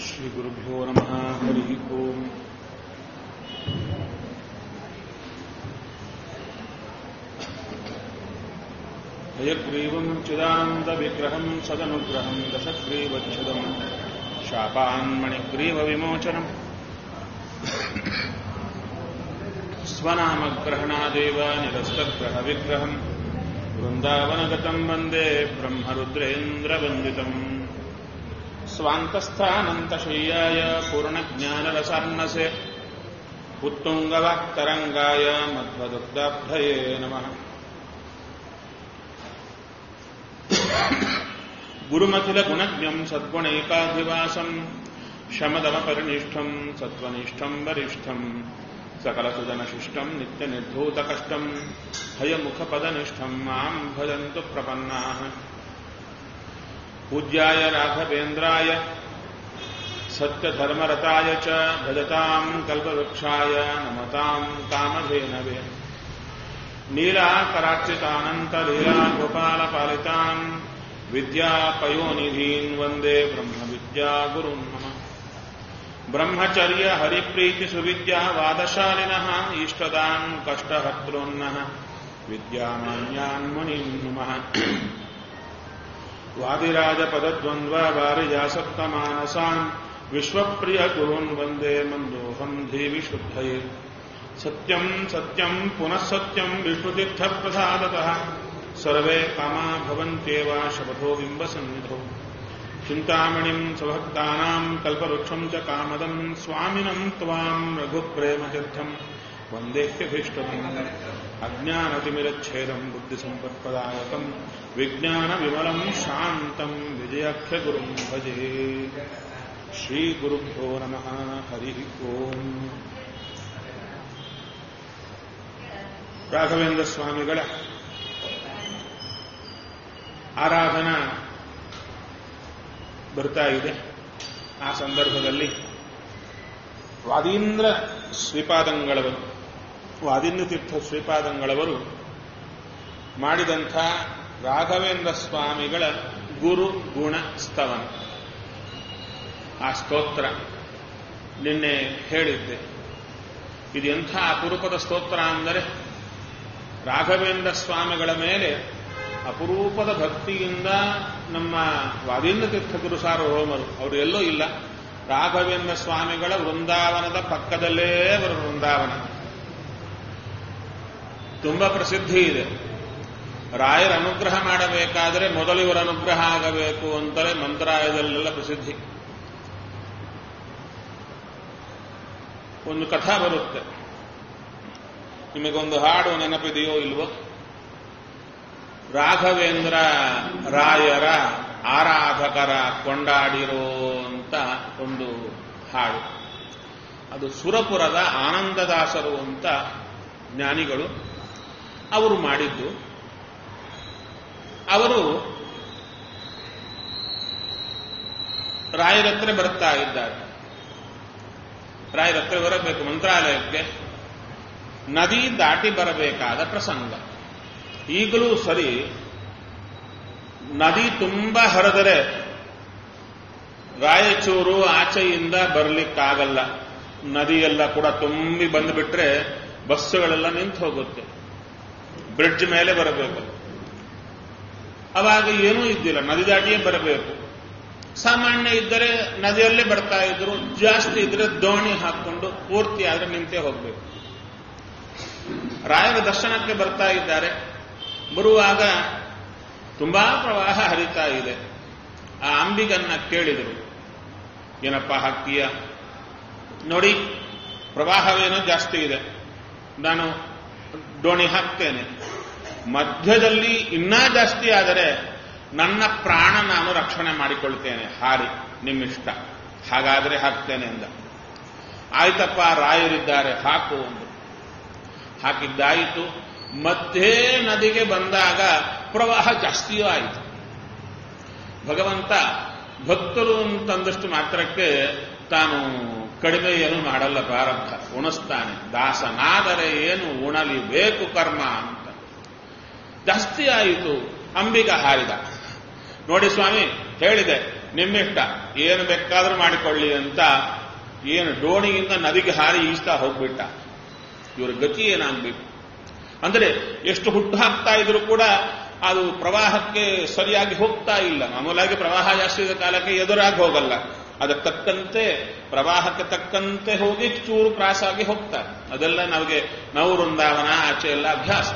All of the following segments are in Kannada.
श्रीगुरुभ्यो नमः हरिः ओम् हयग्रीवम् चिदानन्दविग्रहम् सदनुग्रहम् दशग्रीवच्छुदम् शापान्मणिग्रीवविमोचनम् स्वनामग्रहणादेव निरस्तग्रहविग्रहम् वृन्दावनगतम् वन्दे ब्रह्मरुद्रेन्द्रवन्दितम् स्वान्तस्थानन्तशय्याय पूर्णज्ञानरसार्णसे उत्तुङ्गवाक्तरङ्गाय मध्वदुग्धाब्धये नमः गुरुमखिलगुणज्ञम् सद्गुणैकाधिवासम् शमदमपरिनिष्ठम् सत्त्वनिष्ठम् वरिष्ठम् सकलसुजनशिष्टम् नित्यनिर्धूतकष्टम् हयमुखपदनिष्ठम् माम् भजन्तु प्रपन्नाः पूज्याय राघवेन्द्राय सत्यधर्मरताय च भजताम् कल्पवृक्षाय नमताम् कामधेनवे नीलाकरार्चितानन्तलीलागोपालपालितान् विद्यापयोनिधीन् वन्दे ब्रह्मविद्यागुरुन् मम ब्रह्मचर्य हरिप्रीतिसुविद्यावादशालिनः इष्टदान् कष्टहर्तॄन्नः विद्यामान्यान् मुनीन् नुमः वादिराजपदद्वन्द्ववारिजासप्तमानसान् विश्वप्रियगुरून् वन्दे मन्दोऽहम् देविशुद्धये सत्यम् सत्यम् पुनः सत्यम् विष्णुतीर्थप्रसादतः सर्वे कामा भवन्त्येव शपथो बिम्बसन्निधौ चिन्तामणिम् स्वभक्तानाम् कल्पवृक्षम् च कामदम् स्वामिनम् त्वाम् रघुप्रेमतीर्थम् वन्देह्यभीष्टम् अज्ञानतिमिरच्छेदम् बुद्धिसम्पत्पदायकम् विज्ञानविमलम् शान्तम् विजयाख्यगुरुम् भजे श्रीगुरुभ्यो नमः हरिः ओम् ರಾಘವೇಂದ್ರ ಸ್ವಾಮಿಗಳ ಆರಾಧನಾ ಬರ್ತಾ ಇದೆ ಆ ಸಂದರ್ಭದಲ್ಲಿ ವಾದೀಂದ್ರ ಶ್ರೀಪಾದಂಗಳವರು ವಾದೀಂದ್ರ ತೀರ್ಥ ಶ್ರೀಪಾದಂಗಳವರು ಮಾಡಿದಂಥ ರಾಘವೇಂದ್ರ ಸ್ವಾಮಿಗಳ ಗುರು ಗುಣ ಸ್ತವನ ಆ ಸ್ತೋತ್ರ ನಿನ್ನೆ ಹೇಳಿದ್ದೆ ಇದು ಎಂಥ ಅಪರೂಪದ ಸ್ತೋತ್ರ ಅಂದರೆ ರಾಘವೇಂದ್ರ ಸ್ವಾಮಿಗಳ ಮೇಲೆ ಅಪರೂಪದ ಭಕ್ತಿಯಿಂದ ನಮ್ಮ ವಾದೀಂದ್ರ ತೀರ್ಥ ಗುರು ಸಾರ್ವಭೌಮರು ಅವರು ಎಲ್ಲೂ ಇಲ್ಲ ರಾಘವೇಂದ್ರ ಸ್ವಾಮಿಗಳ ವೃಂದಾವನದ ಪಕ್ಕದಲ್ಲೇ ಬರೋ ವೃಂದಾವನ ತುಂಬಾ ಪ್ರಸಿದ್ಧಿ ಇದೆ ರಾಯರ ಅನುಗ್ರಹ ಮಾಡಬೇಕಾದರೆ ಮೊದಲು ಇವರ ಅನುಗ್ರಹ ಆಗಬೇಕು ಅಂತಲೇ ಮಂತ್ರಾಯದಲ್ಲೆಲ್ಲ ಪ್ರಸಿದ್ಧಿ ಒಂದು ಕಥಾ ಬರುತ್ತೆ ನಿಮಗೊಂದು ಹಾಡು ನೆನಪಿದೆಯೋ ಇಲ್ವೋ ರಾಘವೇಂದ್ರ ರಾಯರ ಆರಾಧಕರ ಕೊಂಡಾಡಿರೋ ಅಂತ ಒಂದು ಹಾಡು ಅದು ಸುರಪುರದ ಆನಂದದಾಸರು ಅಂತ ಜ್ಞಾನಿಗಳು ಅವರು ಮಾಡಿದ್ದು ಅವರು ರಾಯರತ್ರ ಬರ್ತಾ ಇದ್ದಾರೆ ರಾಯರತ್ರ ಬರಬೇಕು ಮಂತ್ರಾಲಯಕ್ಕೆ ನದಿ ದಾಟಿ ಬರಬೇಕಾದ ಪ್ರಸಂಗ ಈಗಲೂ ಸರಿ ನದಿ ತುಂಬಾ ಹರಿದರೆ ರಾಯಚೂರು ಆಚೆಯಿಂದ ಬರಲಿಕ್ಕಾಗಲ್ಲ ನದಿಯೆಲ್ಲ ಕೂಡ ತುಂಬಿ ಬಂದುಬಿಟ್ರೆ ಬಸ್ಸುಗಳೆಲ್ಲ ನಿಂತು ಹೋಗುತ್ತೆ ಬ್ರಿಡ್ಜ್ ಮೇಲೆ ಬರಬೇಕು ಅವಾಗ ಏನೂ ಇದ್ದಿಲ್ಲ ನದಿ ದಾಟಿಯೇ ಬರಬೇಕು ಸಾಮಾನ್ಯ ಇದ್ದರೆ ನದಿಯಲ್ಲೇ ಬರ್ತಾ ಇದ್ರು ಜಾಸ್ತಿ ಇದ್ರೆ ದೋಣಿ ಹಾಕೊಂಡು ಪೂರ್ತಿ ಆದ್ರೆ ನಿಂತೇ ಹೋಗ್ಬೇಕು ರಾಯರ ದರ್ಶನಕ್ಕೆ ಬರ್ತಾ ಇದ್ದಾರೆ ಬರುವಾಗ ತುಂಬಾ ಪ್ರವಾಹ ಹರಿತಾ ಇದೆ ಆ ಅಂಬಿಗನ್ನ ಕೇಳಿದರು ಏನಪ್ಪ ಹಾಕ್ತೀಯ ನೋಡಿ ಪ್ರವಾಹವೇನೋ ಜಾಸ್ತಿ ಇದೆ ನಾನು ಡೋಣಿ ಹಾಕ್ತೇನೆ ಮಧ್ಯದಲ್ಲಿ ಇನ್ನೂ ಜಾಸ್ತಿ ಆದರೆ ನನ್ನ ಪ್ರಾಣ ನಾನು ರಕ್ಷಣೆ ಮಾಡಿಕೊಳ್ತೇನೆ ಹಾರಿ ನಿಮ್ಮಿಷ್ಟ ಹಾಗಾದ್ರೆ ಹಾಕ್ತೇನೆ ಎಂದ ಆಯ್ತಪ್ಪ ರಾಯರಿದ್ದಾರೆ ಹಾಕು ಒಂದು ಹಾಕಿದ್ದಾಯಿತು ಮಧ್ಯೆ ನದಿಗೆ ಬಂದಾಗ ಪ್ರವಾಹ ಜಾಸ್ತಿಯೂ ಆಯಿತು ಭಗವಂತ ಭಕ್ತರು ಅಂತಂದಷ್ಟು ಮಾತ್ರಕ್ಕೆ ತಾನು ಕಡಿಮೆ ಏನು ಮಾಡಲ್ಲ ಪ್ರಾರಬ್ಧ ಉಣಿಸ್ತಾನೆ ದಾಸನಾದರೆ ಏನು ಉಣಲಿ ಬೇಕು ಕರ್ಮ ಅಂತ ಜಾಸ್ತಿ ಆಯಿತು ಅಂಬಿಗ ಹಾರಿದ ನೋಡಿ ಸ್ವಾಮಿ ಹೇಳಿದೆ ನಿಮ್ಮಿಷ್ಟ ಏನು ಬೇಕಾದ್ರೂ ಮಾಡಿಕೊಳ್ಳಿ ಅಂತ ಏನು ಡೋಣಿಯಿಂದ ನದಿಗೆ ಹಾರಿ ಈಸ್ತಾ ಹೋಗ್ಬಿಟ್ಟ ಇವರ ಗತಿ ಏನಾಗ್ಬೇಕು ಅಂದರೆ ಎಷ್ಟು ಹುಟ್ಟು ಹಾಕ್ತಾ ಇದ್ರು ಕೂಡ ಅದು ಪ್ರವಾಹಕ್ಕೆ ಸರಿಯಾಗಿ ಹೋಗ್ತಾ ಇಲ್ಲ ಮಾಮೂಲಾಗಿ ಪ್ರವಾಹ ಜಾಸ್ತಿ ಇದ್ದ ಕಾಲಕ್ಕೆ ಎದುರಾಗಿ ಹೋಗಲ್ಲ ಅದಕ್ಕೆ ತಕ್ಕಂತೆ ಪ್ರವಾಹಕ್ಕೆ ತಕ್ಕಂತೆ ಹೋಗಿ ಚೂರು ಕ್ರಾಸ್ ಆಗಿ ಹೋಗ್ತಾರೆ ಅದೆಲ್ಲ ನಮಗೆ ನಾವು ವೃಂದಾವನ ಆಚೆ ಎಲ್ಲ ಅಭ್ಯಾಸ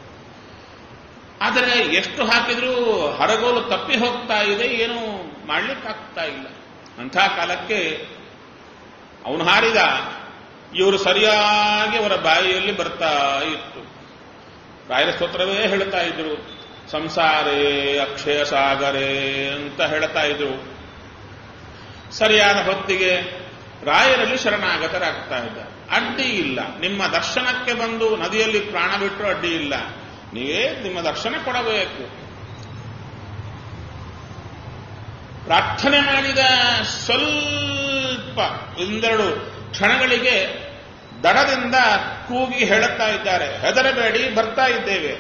ಆದರೆ ಎಷ್ಟು ಹಾಕಿದ್ರೂ ಹರಗೋಲು ತಪ್ಪಿ ಹೋಗ್ತಾ ಇದೆ ಏನು ಮಾಡ್ಲಿಕ್ಕಾಗ್ತಾ ಇಲ್ಲ ಅಂಥ ಕಾಲಕ್ಕೆ ಅವನು ಹಾರಿದ ಇವರು ಸರಿಯಾಗಿ ಅವರ ಬಾಯಿಯಲ್ಲಿ ಬರ್ತಾ ಇತ್ತು ರಾಯರ ಸ್ತೋತ್ರವೇ ಹೇಳ್ತಾ ಇದ್ರು ಸಂಸಾರೇ ಅಕ್ಷಯ ಸಾಗರೇ ಅಂತ ಹೇಳ್ತಾ ಇದ್ರು ಸರಿಯಾದ ಹೊತ್ತಿಗೆ ರಾಯರಲ್ಲಿ ಶರಣಾಗತರಾಗ್ತಾ ಇದ್ದಾರೆ ಅಡ್ಡಿ ಇಲ್ಲ ನಿಮ್ಮ ದರ್ಶನಕ್ಕೆ ಬಂದು ನದಿಯಲ್ಲಿ ಪ್ರಾಣ ಬಿಟ್ಟರು ಅಡ್ಡಿ ಇಲ್ಲ ನೀವೇ ನಿಮ್ಮ ದರ್ಶನ ಕೊಡಬೇಕು ಪ್ರಾರ್ಥನೆ ಮಾಡಿದ ಸ್ವಲ್ಪ ಒಂದೆರಡು ಕ್ಷಣಗಳಿಗೆ ದಡದಿಂದ ಕೂಗಿ ಹೇಳುತ್ತಾ ಇದ್ದಾರೆ ಹೆದರಬೇಡಿ ಬರ್ತಾ ಇದ್ದೇವೆ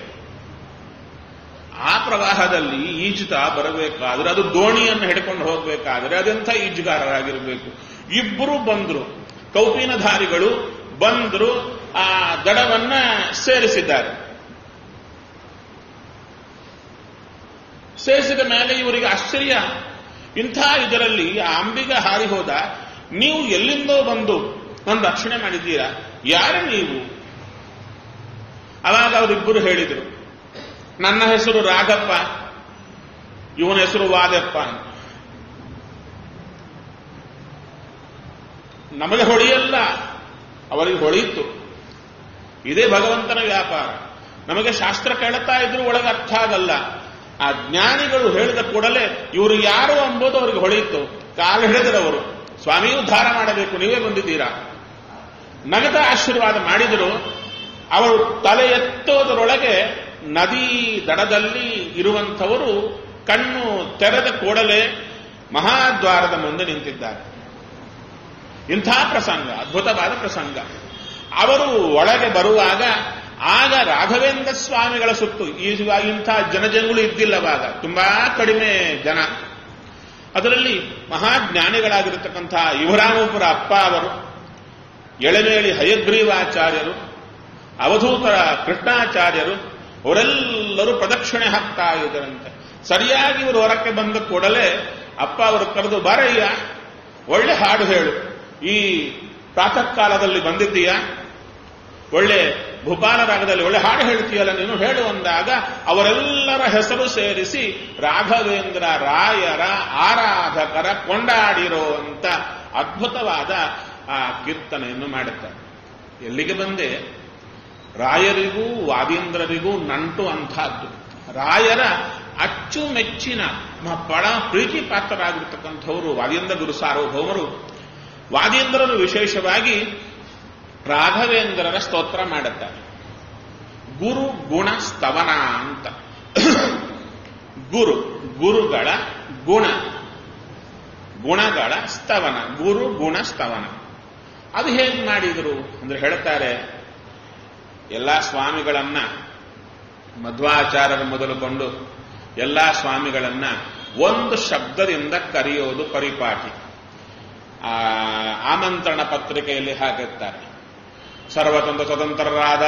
ಆ ಪ್ರವಾಹದಲ್ಲಿ ಈಜುತ್ತಾ ಬರಬೇಕಾದ್ರೆ ಅದು ದೋಣಿಯನ್ನು ಹಿಡ್ಕೊಂಡು ಹೋಗಬೇಕಾದ್ರೆ ಅದೆಂಥ ಈಜುಗಾರರಾಗಿರಬೇಕು ಇಬ್ಬರು ಬಂದ್ರು ಕೌಪಿನಧಾರಿಗಳು ಬಂದ್ರು ಆ ದಡವನ್ನ ಸೇರಿಸಿದ್ದಾರೆ ಸೇರಿಸಿದ ಮೇಲೆ ಇವರಿಗೆ ಆಶ್ಚರ್ಯ ಇಂಥ ಇದರಲ್ಲಿ ಆ ಅಂಬಿಗ ಹಾರಿ ಹೋದ ನೀವು ಎಲ್ಲಿಂದೋ ಬಂದು ನನ್ನ ರಕ್ಷಣೆ ಮಾಡಿದ್ದೀರಾ ಯಾರು ನೀವು ಅವಾಗ ಅವರಿಬ್ಬರು ಹೇಳಿದರು ನನ್ನ ಹೆಸರು ರಾಘಪ್ಪ ಇವನ ಹೆಸರು ವಾದಪ್ಪ ಅಂತ ನಮಗೆ ಹೊಳೆಯಲ್ಲ ಅವರಿಗೆ ಹೊಳೆಯಿತು ಇದೇ ಭಗವಂತನ ವ್ಯಾಪಾರ ನಮಗೆ ಶಾಸ್ತ್ರ ಕೇಳುತ್ತಾ ಇದ್ರು ಒಳಗೆ ಅರ್ಥ ಆಗಲ್ಲ ಆ ಜ್ಞಾನಿಗಳು ಹೇಳಿದ ಕೂಡಲೇ ಇವರು ಯಾರು ಎಂಬುದು ಅವರಿಗೆ ಹೊಳೆಯಿತು ಕಾಲು ಹಿಡಿದರವರು ಸ್ವಾಮಿ ಉದ್ಧಾರ ಮಾಡಬೇಕು ನೀವೇ ಬಂದಿದ್ದೀರಾ ನಗದ ಆಶೀರ್ವಾದ ಮಾಡಿದರು ಅವರು ತಲೆ ಎತ್ತೋದರೊಳಗೆ ನದಿ ದಡದಲ್ಲಿ ಇರುವಂಥವರು ಕಣ್ಣು ತೆರೆದ ಕೂಡಲೇ ಮಹಾದ್ವಾರದ ಮುಂದೆ ನಿಂತಿದ್ದಾರೆ ಇಂಥ ಪ್ರಸಂಗ ಅದ್ಭುತವಾದ ಪ್ರಸಂಗ ಅವರು ಒಳಗೆ ಬರುವಾಗ ಆಗ ರಾಘವೇಂದ್ರ ಸ್ವಾಮಿಗಳ ಸುತ್ತು ಈಗ ಇಂಥ ಜನಜನಗಳು ಇದ್ದಿಲ್ಲವಾಗ ತುಂಬಾ ಕಡಿಮೆ ಜನ ಅದರಲ್ಲಿ ಮಹಾಜ್ಞಾನಿಗಳಾಗಿರತಕ್ಕಂಥ ಯುವರಾಮಪುರ ಅಪ್ಪ ಅವರು ಎಳೆಮೇಳಿ ಹಯಗ್ರೀವಾಚಾರ್ಯರು ಅವಧೂತರ ಕೃಷ್ಣಾಚಾರ್ಯರು ಅವರೆಲ್ಲರೂ ಪ್ರದಕ್ಷಿಣೆ ಹಾಕ್ತಾ ಇದ್ದರಂತೆ ಸರಿಯಾಗಿ ಇವರು ಹೊರಕ್ಕೆ ಬಂದ ಕೂಡಲೇ ಅಪ್ಪ ಅವರು ಕರೆದು ಬಾರಯ್ಯ ಒಳ್ಳೆ ಹಾಡು ಹೇಳು ಈ ಪ್ರಾತಃ ಕಾಲದಲ್ಲಿ ಬಂದಿದ್ದೀಯಾ ಒಳ್ಳೆ ಭೂಪಾಲ ರಾಗದಲ್ಲಿ ಒಳ್ಳೆ ಹಾಡು ಹೇಳ್ತೀಯಲ್ಲ ನೀನು ಹೇಳು ಅಂದಾಗ ಅವರೆಲ್ಲರ ಹೆಸರು ಸೇರಿಸಿ ರಾಘವೇಂದ್ರ ರಾಯರ ಆರಾಧಕರ ಕೊಂಡಾಡಿರೋ ಅಂತ ಅದ್ಭುತವಾದ ಆ ಕೀರ್ತನೆಯನ್ನು ಮಾಡುತ್ತಾರೆ ಎಲ್ಲಿಗೆ ಬಂದೆ ರಾಯರಿಗೂ ವಾದೀಂದ್ರರಿಗೂ ನಂಟು ಅಂಥದ್ದು ರಾಯರ ಅಚ್ಚುಮೆಚ್ಚಿನ ಬಹಳ ಪ್ರೀತಿ ಪಾತ್ರರಾಗಿರ್ತಕ್ಕಂಥವರು ವಾದೀಂದ್ರ ಗುರು ಸಾರ್ವಭೌಮರು ವಾದೀಂದ್ರರು ವಿಶೇಷವಾಗಿ ರಾಘವೇಂದ್ರರ ಸ್ತೋತ್ರ ಮಾಡುತ್ತಾರೆ ಗುರು ಗುಣ ಸ್ತವನ ಅಂತ ಗುರು ಗುರುಗಳ ಗುಣ ಗುಣಗಳ ಸ್ತವನ ಗುರು ಗುಣ ಸ್ತವನ ಅದು ಹೇಗೆ ಮಾಡಿದರು ಅಂದ್ರೆ ಹೇಳ್ತಾರೆ ಎಲ್ಲ ಸ್ವಾಮಿಗಳನ್ನ ಮಧ್ವಾಚಾರ್ಯರ ಮೊದಲುಕೊಂಡು ಎಲ್ಲ ಸ್ವಾಮಿಗಳನ್ನ ಒಂದು ಶಬ್ದದಿಂದ ಕರೆಯೋದು ಪರಿಪಾಟಿ ಆ ಆಮಂತ್ರಣ ಪತ್ರಿಕೆಯಲ್ಲಿ ಹಾಕಿರ್ತಾರೆ ಸರ್ವತಂತ್ರ ಸ್ವತಂತ್ರರಾದ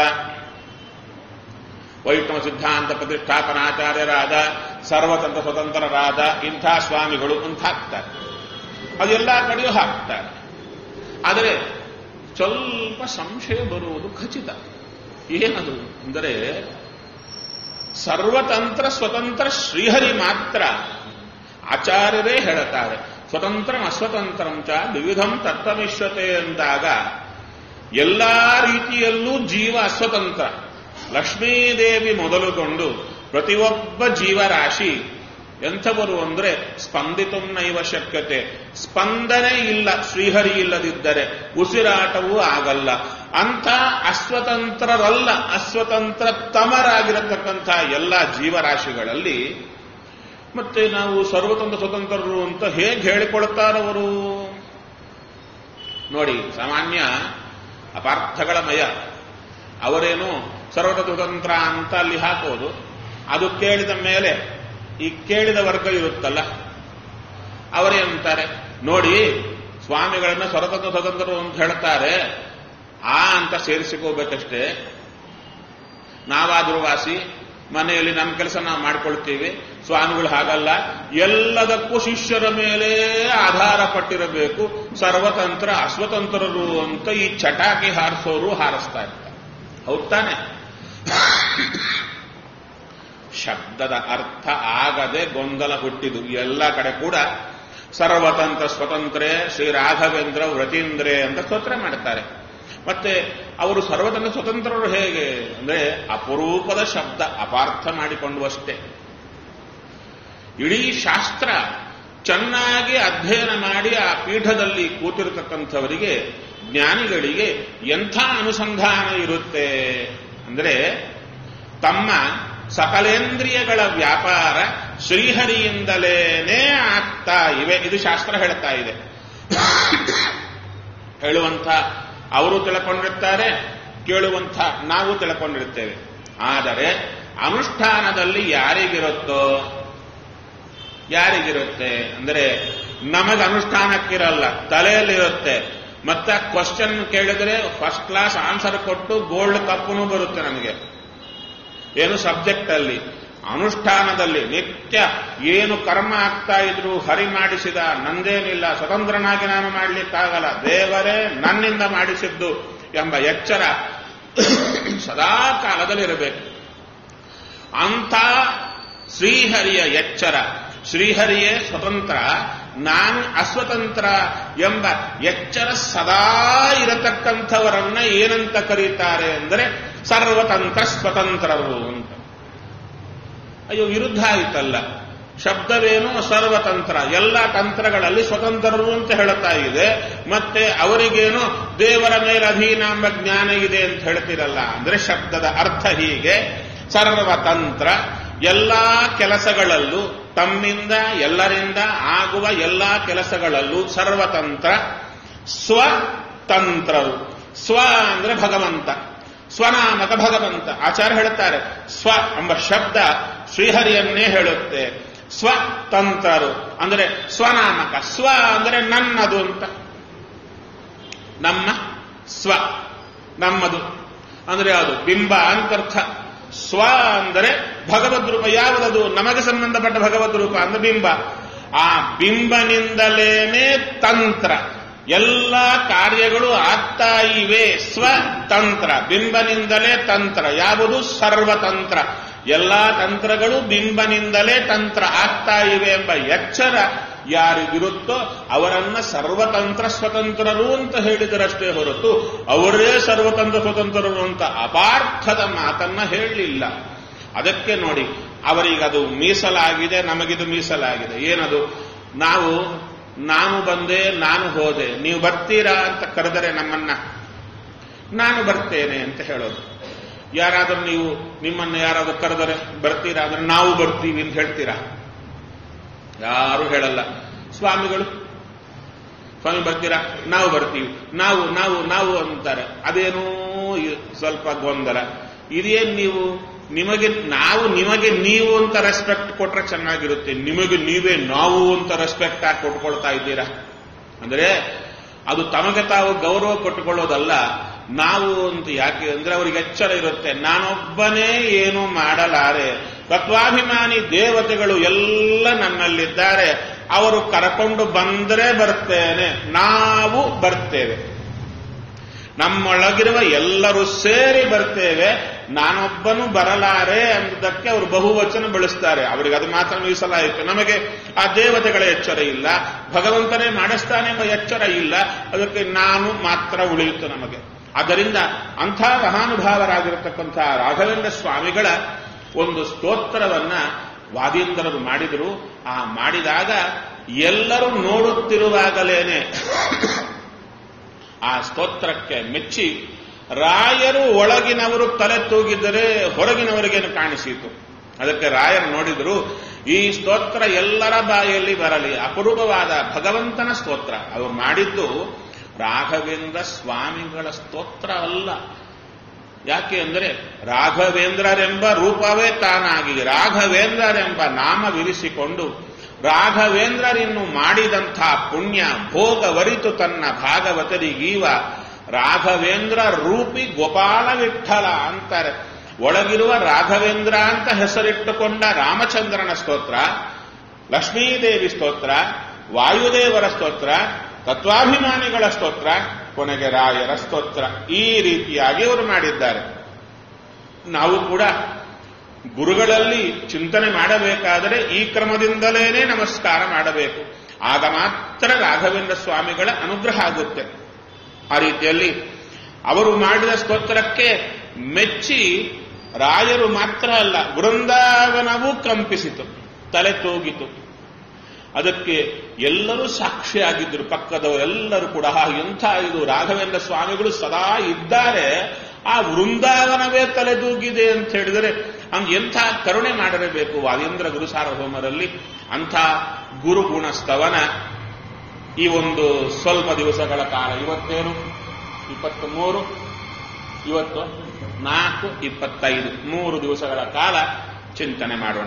ವೈಷ್ಣವ ಸಿದ್ಧಾಂತ ಪ್ರತಿಷ್ಠಾಪನಾಚಾರ್ಯರಾದ ಸರ್ವತಂತ್ರ ಸ್ವತಂತ್ರರಾದ ಇಂಥ ಸ್ವಾಮಿಗಳು ಅಂತ ಹಾಕ್ತಾರೆ ಅದೆಲ್ಲ ಕಡೆಯೂ ಹಾಕ್ತಾರೆ ಆದರೆ ಸ್ವಲ್ಪ ಸಂಶಯ ಬರುವುದು ಖಚಿತ ಏನದು ಅಂದರೆ ಸರ್ವತಂತ್ರ ಸ್ವತಂತ್ರ ಶ್ರೀಹರಿ ಮಾತ್ರ ಆಚಾರ್ಯರೇ ಹೇಳುತ್ತಾರೆ ಸ್ವತಂತ್ರ ಅಸ್ವತಂತ್ರಂ ಚ ವಿವಿಧಂ ತತ್ವಮಿಶ್ವತೆ ಅಂದಾಗ ಎಲ್ಲಾ ರೀತಿಯಲ್ಲೂ ಜೀವ ಅಸ್ವತಂತ್ರ ಲಕ್ಷ್ಮೀದೇವಿ ಮೊದಲುಗೊಂಡು ಪ್ರತಿಯೊಬ್ಬ ಜೀವರಾಶಿ ಎಂಥವರು ಅಂದ್ರೆ ಸ್ಪಂದಿತು ನೈವ ಶಕ್ಯತೆ ಸ್ಪಂದನೆ ಇಲ್ಲ ಶ್ರೀಹರಿ ಇಲ್ಲದಿದ್ದರೆ ಉಸಿರಾಟವೂ ಆಗಲ್ಲ ಅಂತ ಅಸ್ವತಂತ್ರರಲ್ಲ ಅಸ್ವತಂತ್ರ ತಮರಾಗಿರತಕ್ಕಂಥ ಎಲ್ಲ ಜೀವರಾಶಿಗಳಲ್ಲಿ ಮತ್ತೆ ನಾವು ಸರ್ವತಂತ್ರ ಸ್ವತಂತ್ರರು ಅಂತ ಹೇಗೆ ಹೇಳಿಕೊಳ್ತಾರವರು ನೋಡಿ ಸಾಮಾನ್ಯ ಅಪಾರ್ಥಗಳ ಮಯ ಅವರೇನು ಸರ್ವತಂತ್ರ ಸ್ವತಂತ್ರ ಅಂತ ಅಲ್ಲಿ ಹಾಕೋದು ಅದು ಕೇಳಿದ ಮೇಲೆ ಈ ಕೇಳಿದ ವರ್ಗ ಇರುತ್ತಲ್ಲ ಅವರೇನಂತಾರೆ ನೋಡಿ ಸ್ವಾಮಿಗಳನ್ನ ಸ್ವತಂತ್ರ ಸ್ವತಂತ್ರರು ಅಂತ ಹೇಳ್ತಾರೆ ಆ ಅಂತ ಸೇರಿಸಿಕೋಬೇಕಷ್ಟೇ ನಾವಾದ್ರೂ ವಾಸಿ ಮನೆಯಲ್ಲಿ ನಮ್ಮ ಕೆಲಸ ನಾವು ಮಾಡ್ಕೊಳ್ತೀವಿ ಸ್ವಾಮಿಗಳು ಹಾಗಲ್ಲ ಎಲ್ಲದಕ್ಕೂ ಶಿಷ್ಯರ ಮೇಲೆ ಆಧಾರ ಪಟ್ಟಿರಬೇಕು ಸರ್ವತಂತ್ರ ಅಸ್ವತಂತ್ರರು ಅಂತ ಈ ಚಟಾಕಿ ಹಾರಿಸೋರು ಹಾರಿಸ್ತಾ ಇರ್ತಾರೆ ಹೌದ್ ತಾನೆ ಶಬ್ದದ ಅರ್ಥ ಆಗದೆ ಗೊಂದಲ ಹುಟ್ಟಿದು ಎಲ್ಲ ಕಡೆ ಕೂಡ ಸರ್ವತಂತ್ರ ಸ್ವತಂತ್ರೆ ಶ್ರೀ ರಾಘವೇಂದ್ರ ವ್ರತೀಂದ್ರೆ ಅಂತ ಸ್ತೋತ್ರ ಮಾಡ್ತಾರೆ ಮತ್ತೆ ಅವರು ಸರ್ವತಂತ್ರ ಸ್ವತಂತ್ರರು ಹೇಗೆ ಅಂದ್ರೆ ಅಪರೂಪದ ಶಬ್ದ ಅಪಾರ್ಥ ಮಾಡಿಕೊಂಡು ಅಷ್ಟೇ ಇಡೀ ಶಾಸ್ತ್ರ ಚೆನ್ನಾಗಿ ಅಧ್ಯಯನ ಮಾಡಿ ಆ ಪೀಠದಲ್ಲಿ ಕೂತಿರತಕ್ಕಂಥವರಿಗೆ ಜ್ಞಾನಿಗಳಿಗೆ ಎಂಥ ಅನುಸಂಧಾನ ಇರುತ್ತೆ ಅಂದ್ರೆ ತಮ್ಮ ಸಕಲೇಂದ್ರಿಯಗಳ ವ್ಯಾಪಾರ ಶ್ರೀಹರಿಯಿಂದಲೇನೇ ಆಗ್ತಾ ಇವೆ ಇದು ಶಾಸ್ತ್ರ ಹೇಳ್ತಾ ಇದೆ ಹೇಳುವಂಥ ಅವರು ತಿಳ್ಕೊಂಡಿರ್ತಾರೆ ಕೇಳುವಂಥ ನಾವು ತಿಳ್ಕೊಂಡಿರ್ತೇವೆ ಆದರೆ ಅನುಷ್ಠಾನದಲ್ಲಿ ಯಾರಿಗಿರುತ್ತೋ ಯಾರಿಗಿರುತ್ತೆ ಅಂದರೆ ನಮಗೆ ಅನುಷ್ಠಾನಕ್ಕಿರಲ್ಲ ತಲೆಯಲ್ಲಿರುತ್ತೆ ಮತ್ತೆ ಕ್ವಶನ್ ಕೇಳಿದ್ರೆ ಫಸ್ಟ್ ಕ್ಲಾಸ್ ಆನ್ಸರ್ ಕೊಟ್ಟು ಗೋಲ್ಡ್ ಕಪ್ಪನು ಬರುತ್ತೆ ನಮಗೆ ಏನು ಸಬ್ಜೆಕ್ಟ್ ಅಲ್ಲಿ ಅನುಷ್ಠಾನದಲ್ಲಿ ನಿತ್ಯ ಏನು ಕರ್ಮ ಆಗ್ತಾ ಇದ್ರು ಹರಿ ಮಾಡಿಸಿದ ನಂದೇನಿಲ್ಲ ಸ್ವತಂತ್ರನಾಗಿ ನಾನು ಮಾಡಲಿಕ್ಕಾಗಲ್ಲ ದೇವರೇ ನನ್ನಿಂದ ಮಾಡಿಸಿದ್ದು ಎಂಬ ಎಚ್ಚರ ಸದಾ ಕಾಲದಲ್ಲಿರಬೇಕು ಅಂಥ ಶ್ರೀಹರಿಯ ಎಚ್ಚರ ಶ್ರೀಹರಿಯೇ ಸ್ವತಂತ್ರ ನಾನು ಅಸ್ವತಂತ್ರ ಎಂಬ ಎಚ್ಚರ ಸದಾ ಇರತಕ್ಕಂಥವರನ್ನ ಏನಂತ ಕರೀತಾರೆ ಅಂದರೆ ಸರ್ವತಂತ್ರ ಸ್ವತಂತ್ರರು ಅಂತ ಅಯ್ಯೋ ವಿರುದ್ಧ ಆಯಿತಲ್ಲ ಶಬ್ದವೇನು ಸರ್ವತಂತ್ರ ಎಲ್ಲ ತಂತ್ರಗಳಲ್ಲಿ ಸ್ವತಂತ್ರರು ಅಂತ ಹೇಳುತ್ತಾ ಇದೆ ಮತ್ತೆ ಅವರಿಗೇನು ದೇವರ ಮೇಲೆ ಅಧೀನ ಎಂಬ ಜ್ಞಾನ ಇದೆ ಅಂತ ಹೇಳ್ತಿರಲ್ಲ ಅಂದ್ರೆ ಶಬ್ದದ ಅರ್ಥ ಹೀಗೆ ಸರ್ವತಂತ್ರ ಎಲ್ಲಾ ಕೆಲಸಗಳಲ್ಲೂ ತಮ್ಮಿಂದ ಎಲ್ಲರಿಂದ ಆಗುವ ಎಲ್ಲಾ ಕೆಲಸಗಳಲ್ಲೂ ಸರ್ವತಂತ್ರ ಸ್ವತಂತ್ರರು ಸ್ವ ಅಂದ್ರೆ ಭಗವಂತ ಸ್ವನಾಮಕ ಭಗವಂತ ಆಚಾರ್ಯ ಹೇಳುತ್ತಾರೆ ಸ್ವ ಎಂಬ ಶಬ್ದ ಶ್ರೀಹರಿಯನ್ನೇ ಹೇಳುತ್ತೆ ಸ್ವತಂತ್ರರು ಅಂದ್ರೆ ಸ್ವನಾಮಕ ಸ್ವ ಅಂದ್ರೆ ನನ್ನದು ಅಂತ ನಮ್ಮ ಸ್ವ ನಮ್ಮದು ಅಂದ್ರೆ ಯಾವುದು ಬಿಂಬ ಅಂತರ್ಥ ಸ್ವ ಅಂದರೆ ಭಗವದ್ ರೂಪ ಯಾವುದದು ನಮಗೆ ಸಂಬಂಧಪಟ್ಟ ಭಗವದ್ ರೂಪ ಅಂದ್ರೆ ಬಿಂಬ ಆ ಬಿಂಬನಿಂದಲೇನೆ ತಂತ್ರ ಎಲ್ಲ ಕಾರ್ಯಗಳು ಆಗ್ತಾ ಇವೆ ಸ್ವತಂತ್ರ ಬಿಂಬನಿಂದಲೇ ತಂತ್ರ ಯಾವುದು ಸರ್ವತಂತ್ರ ಎಲ್ಲಾ ತಂತ್ರಗಳು ಬಿಂಬನಿಂದಲೇ ತಂತ್ರ ಆಗ್ತಾ ಇವೆ ಎಂಬ ಎಚ್ಚರ ಯಾರಿಗಿರುತ್ತೋ ಅವರನ್ನ ಸರ್ವತಂತ್ರ ಸ್ವತಂತ್ರರು ಅಂತ ಹೇಳಿದರಷ್ಟೇ ಹೊರತು ಅವರೇ ಸರ್ವತಂತ್ರ ಸ್ವತಂತ್ರರು ಅಂತ ಅಪಾರ್ಥದ ಮಾತನ್ನ ಹೇಳಲಿಲ್ಲ ಅದಕ್ಕೆ ನೋಡಿ ಅವರಿಗದು ಮೀಸಲಾಗಿದೆ ನಮಗಿದು ಮೀಸಲಾಗಿದೆ ಏನದು ನಾವು ನಾನು ಬಂದೆ ನಾನು ಹೋದೆ ನೀವು ಬರ್ತೀರಾ ಅಂತ ಕರೆದರೆ ನಮ್ಮನ್ನ ನಾನು ಬರ್ತೇನೆ ಅಂತ ಹೇಳೋದು ಯಾರಾದರೂ ನೀವು ನಿಮ್ಮನ್ನ ಯಾರಾದರೂ ಕರೆದರೆ ಬರ್ತೀರಾ ಅಂದ್ರೆ ನಾವು ಬರ್ತೀವಿ ಅಂತ ಹೇಳ್ತೀರಾ ಯಾರು ಹೇಳಲ್ಲ ಸ್ವಾಮಿಗಳು ಸ್ವಾಮಿ ಬರ್ತೀರಾ ನಾವು ಬರ್ತೀವಿ ನಾವು ನಾವು ನಾವು ಅಂತಾರೆ ಅದೇನೋ ಸ್ವಲ್ಪ ಗೊಂದಲ ಇದೇನ್ ನೀವು ನಿಮಗೆ ನಾವು ನಿಮಗೆ ನೀವು ಅಂತ ರೆಸ್ಪೆಕ್ಟ್ ಕೊಟ್ರೆ ಚೆನ್ನಾಗಿರುತ್ತೆ ನಿಮಗೆ ನೀವೇ ನಾವು ಅಂತ ರೆಸ್ಪೆಕ್ಟ್ ಆಗಿ ಕೊಟ್ಕೊಳ್ತಾ ಇದ್ದೀರಾ ಅಂದ್ರೆ ಅದು ತಮಗೆ ತಾವು ಗೌರವ ಕೊಟ್ಟುಕೊಳ್ಳೋದಲ್ಲ ನಾವು ಅಂತ ಯಾಕೆ ಅಂದ್ರೆ ಅವರಿಗೆ ಎಚ್ಚರ ಇರುತ್ತೆ ನಾನೊಬ್ಬನೇ ಏನು ಮಾಡಲಾರೆ ತತ್ವಾಭಿಮಾನಿ ದೇವತೆಗಳು ಎಲ್ಲ ನನ್ನಲ್ಲಿದ್ದಾರೆ ಅವರು ಕರಕೊಂಡು ಬಂದರೆ ಬರ್ತೇನೆ ನಾವು ಬರ್ತೇವೆ ನಮ್ಮೊಳಗಿರುವ ಎಲ್ಲರೂ ಸೇರಿ ಬರ್ತೇವೆ ನಾನೊಬ್ಬನು ಬರಲಾರೆ ಎಂಬುದಕ್ಕೆ ಅವರು ಬಹುವಚನ ಬಳಸ್ತಾರೆ ಅವರಿಗೆ ಅದು ಮಾತ್ರ ಮೀಸಲಾಯಿತು ನಮಗೆ ಆ ದೇವತೆಗಳ ಎಚ್ಚರ ಇಲ್ಲ ಭಗವಂತನೇ ಮಾಡಿಸ್ತಾನೆ ಎಂಬ ಎಚ್ಚರ ಇಲ್ಲ ಅದಕ್ಕೆ ನಾನು ಮಾತ್ರ ಉಳಿಯಿತು ನಮಗೆ ಆದ್ದರಿಂದ ಅಂಥ ಮಹಾನುಭಾವರಾಗಿರತಕ್ಕಂಥ ರಾಘವೇಂದ್ರ ಸ್ವಾಮಿಗಳ ಒಂದು ಸ್ತೋತ್ರವನ್ನ ವಾದೀಂದ್ರರು ಮಾಡಿದರು ಆ ಮಾಡಿದಾಗ ಎಲ್ಲರೂ ನೋಡುತ್ತಿರುವಾಗಲೇನೆ ಆ ಸ್ತೋತ್ರಕ್ಕೆ ಮೆಚ್ಚಿ ರಾಯರು ಒಳಗಿನವರು ತಲೆ ತೂಗಿದ್ದರೆ ಹೊರಗಿನವರಿಗೇನು ಕಾಣಿಸಿತು ಅದಕ್ಕೆ ರಾಯರು ನೋಡಿದರು ಈ ಸ್ತೋತ್ರ ಎಲ್ಲರ ಬಾಯಲ್ಲಿ ಬರಲಿ ಅಪರೂಪವಾದ ಭಗವಂತನ ಸ್ತೋತ್ರ ಅವರು ಮಾಡಿದ್ದು ರಾಘವೇಂದ್ರ ಸ್ವಾಮಿಗಳ ಸ್ತೋತ್ರ ಅಲ್ಲ ಯಾಕೆ ಅಂದರೆ ರಾಘವೇಂದ್ರರೆಂಬ ರೂಪವೇ ತಾನಾಗಿ ರಾಘವೇಂದ್ರರೆಂಬ ನಾಮವಿರಿಸಿಕೊಂಡು ರಾಘವೇಂದ್ರರಿನ್ನು ಮಾಡಿದಂಥ ಪುಣ್ಯ ಭೋಗವರಿತು ತನ್ನ ಭಾಗವತರಿಗೀವ ರಾಘವೇಂದ್ರ ರೂಪಿ ಗೋಪಾಲ ವಿಠಲ ಅಂತಾರೆ ಒಳಗಿರುವ ರಾಘವೇಂದ್ರ ಅಂತ ಹೆಸರಿಟ್ಟುಕೊಂಡ ರಾಮಚಂದ್ರನ ಸ್ತೋತ್ರ ಲಕ್ಷ್ಮೀದೇವಿ ಸ್ತೋತ್ರ ವಾಯುದೇವರ ಸ್ತೋತ್ರ ತತ್ವಾಭಿಮಾನಿಗಳ ಸ್ತೋತ್ರ ಕೊನೆಗೆ ರಾಯರ ಸ್ತೋತ್ರ ಈ ರೀತಿಯಾಗಿ ಅವರು ಮಾಡಿದ್ದಾರೆ ನಾವು ಕೂಡ ಗುರುಗಳಲ್ಲಿ ಚಿಂತನೆ ಮಾಡಬೇಕಾದರೆ ಈ ಕ್ರಮದಿಂದಲೇನೆ ನಮಸ್ಕಾರ ಮಾಡಬೇಕು ಆಗ ಮಾತ್ರ ರಾಘವೇಂದ್ರ ಸ್ವಾಮಿಗಳ ಅನುಗ್ರಹ ಆಗುತ್ತೆ ಆ ರೀತಿಯಲ್ಲಿ ಅವರು ಮಾಡಿದ ಸ್ತೋತ್ರಕ್ಕೆ ಮೆಚ್ಚಿ ರಾಯರು ಮಾತ್ರ ಅಲ್ಲ ವೃಂದಾವನವೂ ಕಂಪಿಸಿತು ತಲೆ ತೂಗಿತು ಅದಕ್ಕೆ ಎಲ್ಲರೂ ಸಾಕ್ಷಿಯಾಗಿದ್ದರು ಪಕ್ಕದವರೆಲ್ಲರೂ ಕೂಡ "ಆ, ಎಂಥ ಇದು ರಾಘವೇಂದ್ರ ಸ್ವಾಮಿಗಳು ಸದಾ ಇದ್ದಾರೆ ಆ ವೃಂದಾವನವೇ ತಲೆದೂಗಿದೆ ಅಂತ ಹೇಳಿದರೆ ಹಂಗೆ ಎಂಥ ಕರುಣೆ ಮಾಡಿರಬೇಕು ವಾದೇಂದ್ರ ಗುರು ಸಾರ್ವಭೌಮರಲ್ಲಿ ಅಂಥ ಗುರುಗುಣ ಸ್ತವನ ಈ ಒಂದು ಸ್ವಲ್ಪ ದಿವಸಗಳ ಕಾಲ ಇವತ್ತೇನು ಇಪ್ಪತ್ತ್ ಮೂರು ಇವತ್ತು ನಾಲ್ಕು ಇಪ್ಪತ್ತೈದು ಮೂರು ದಿವಸಗಳ ಕಾಲ ಚಿಂತನೆ ಮಾಡೋಣ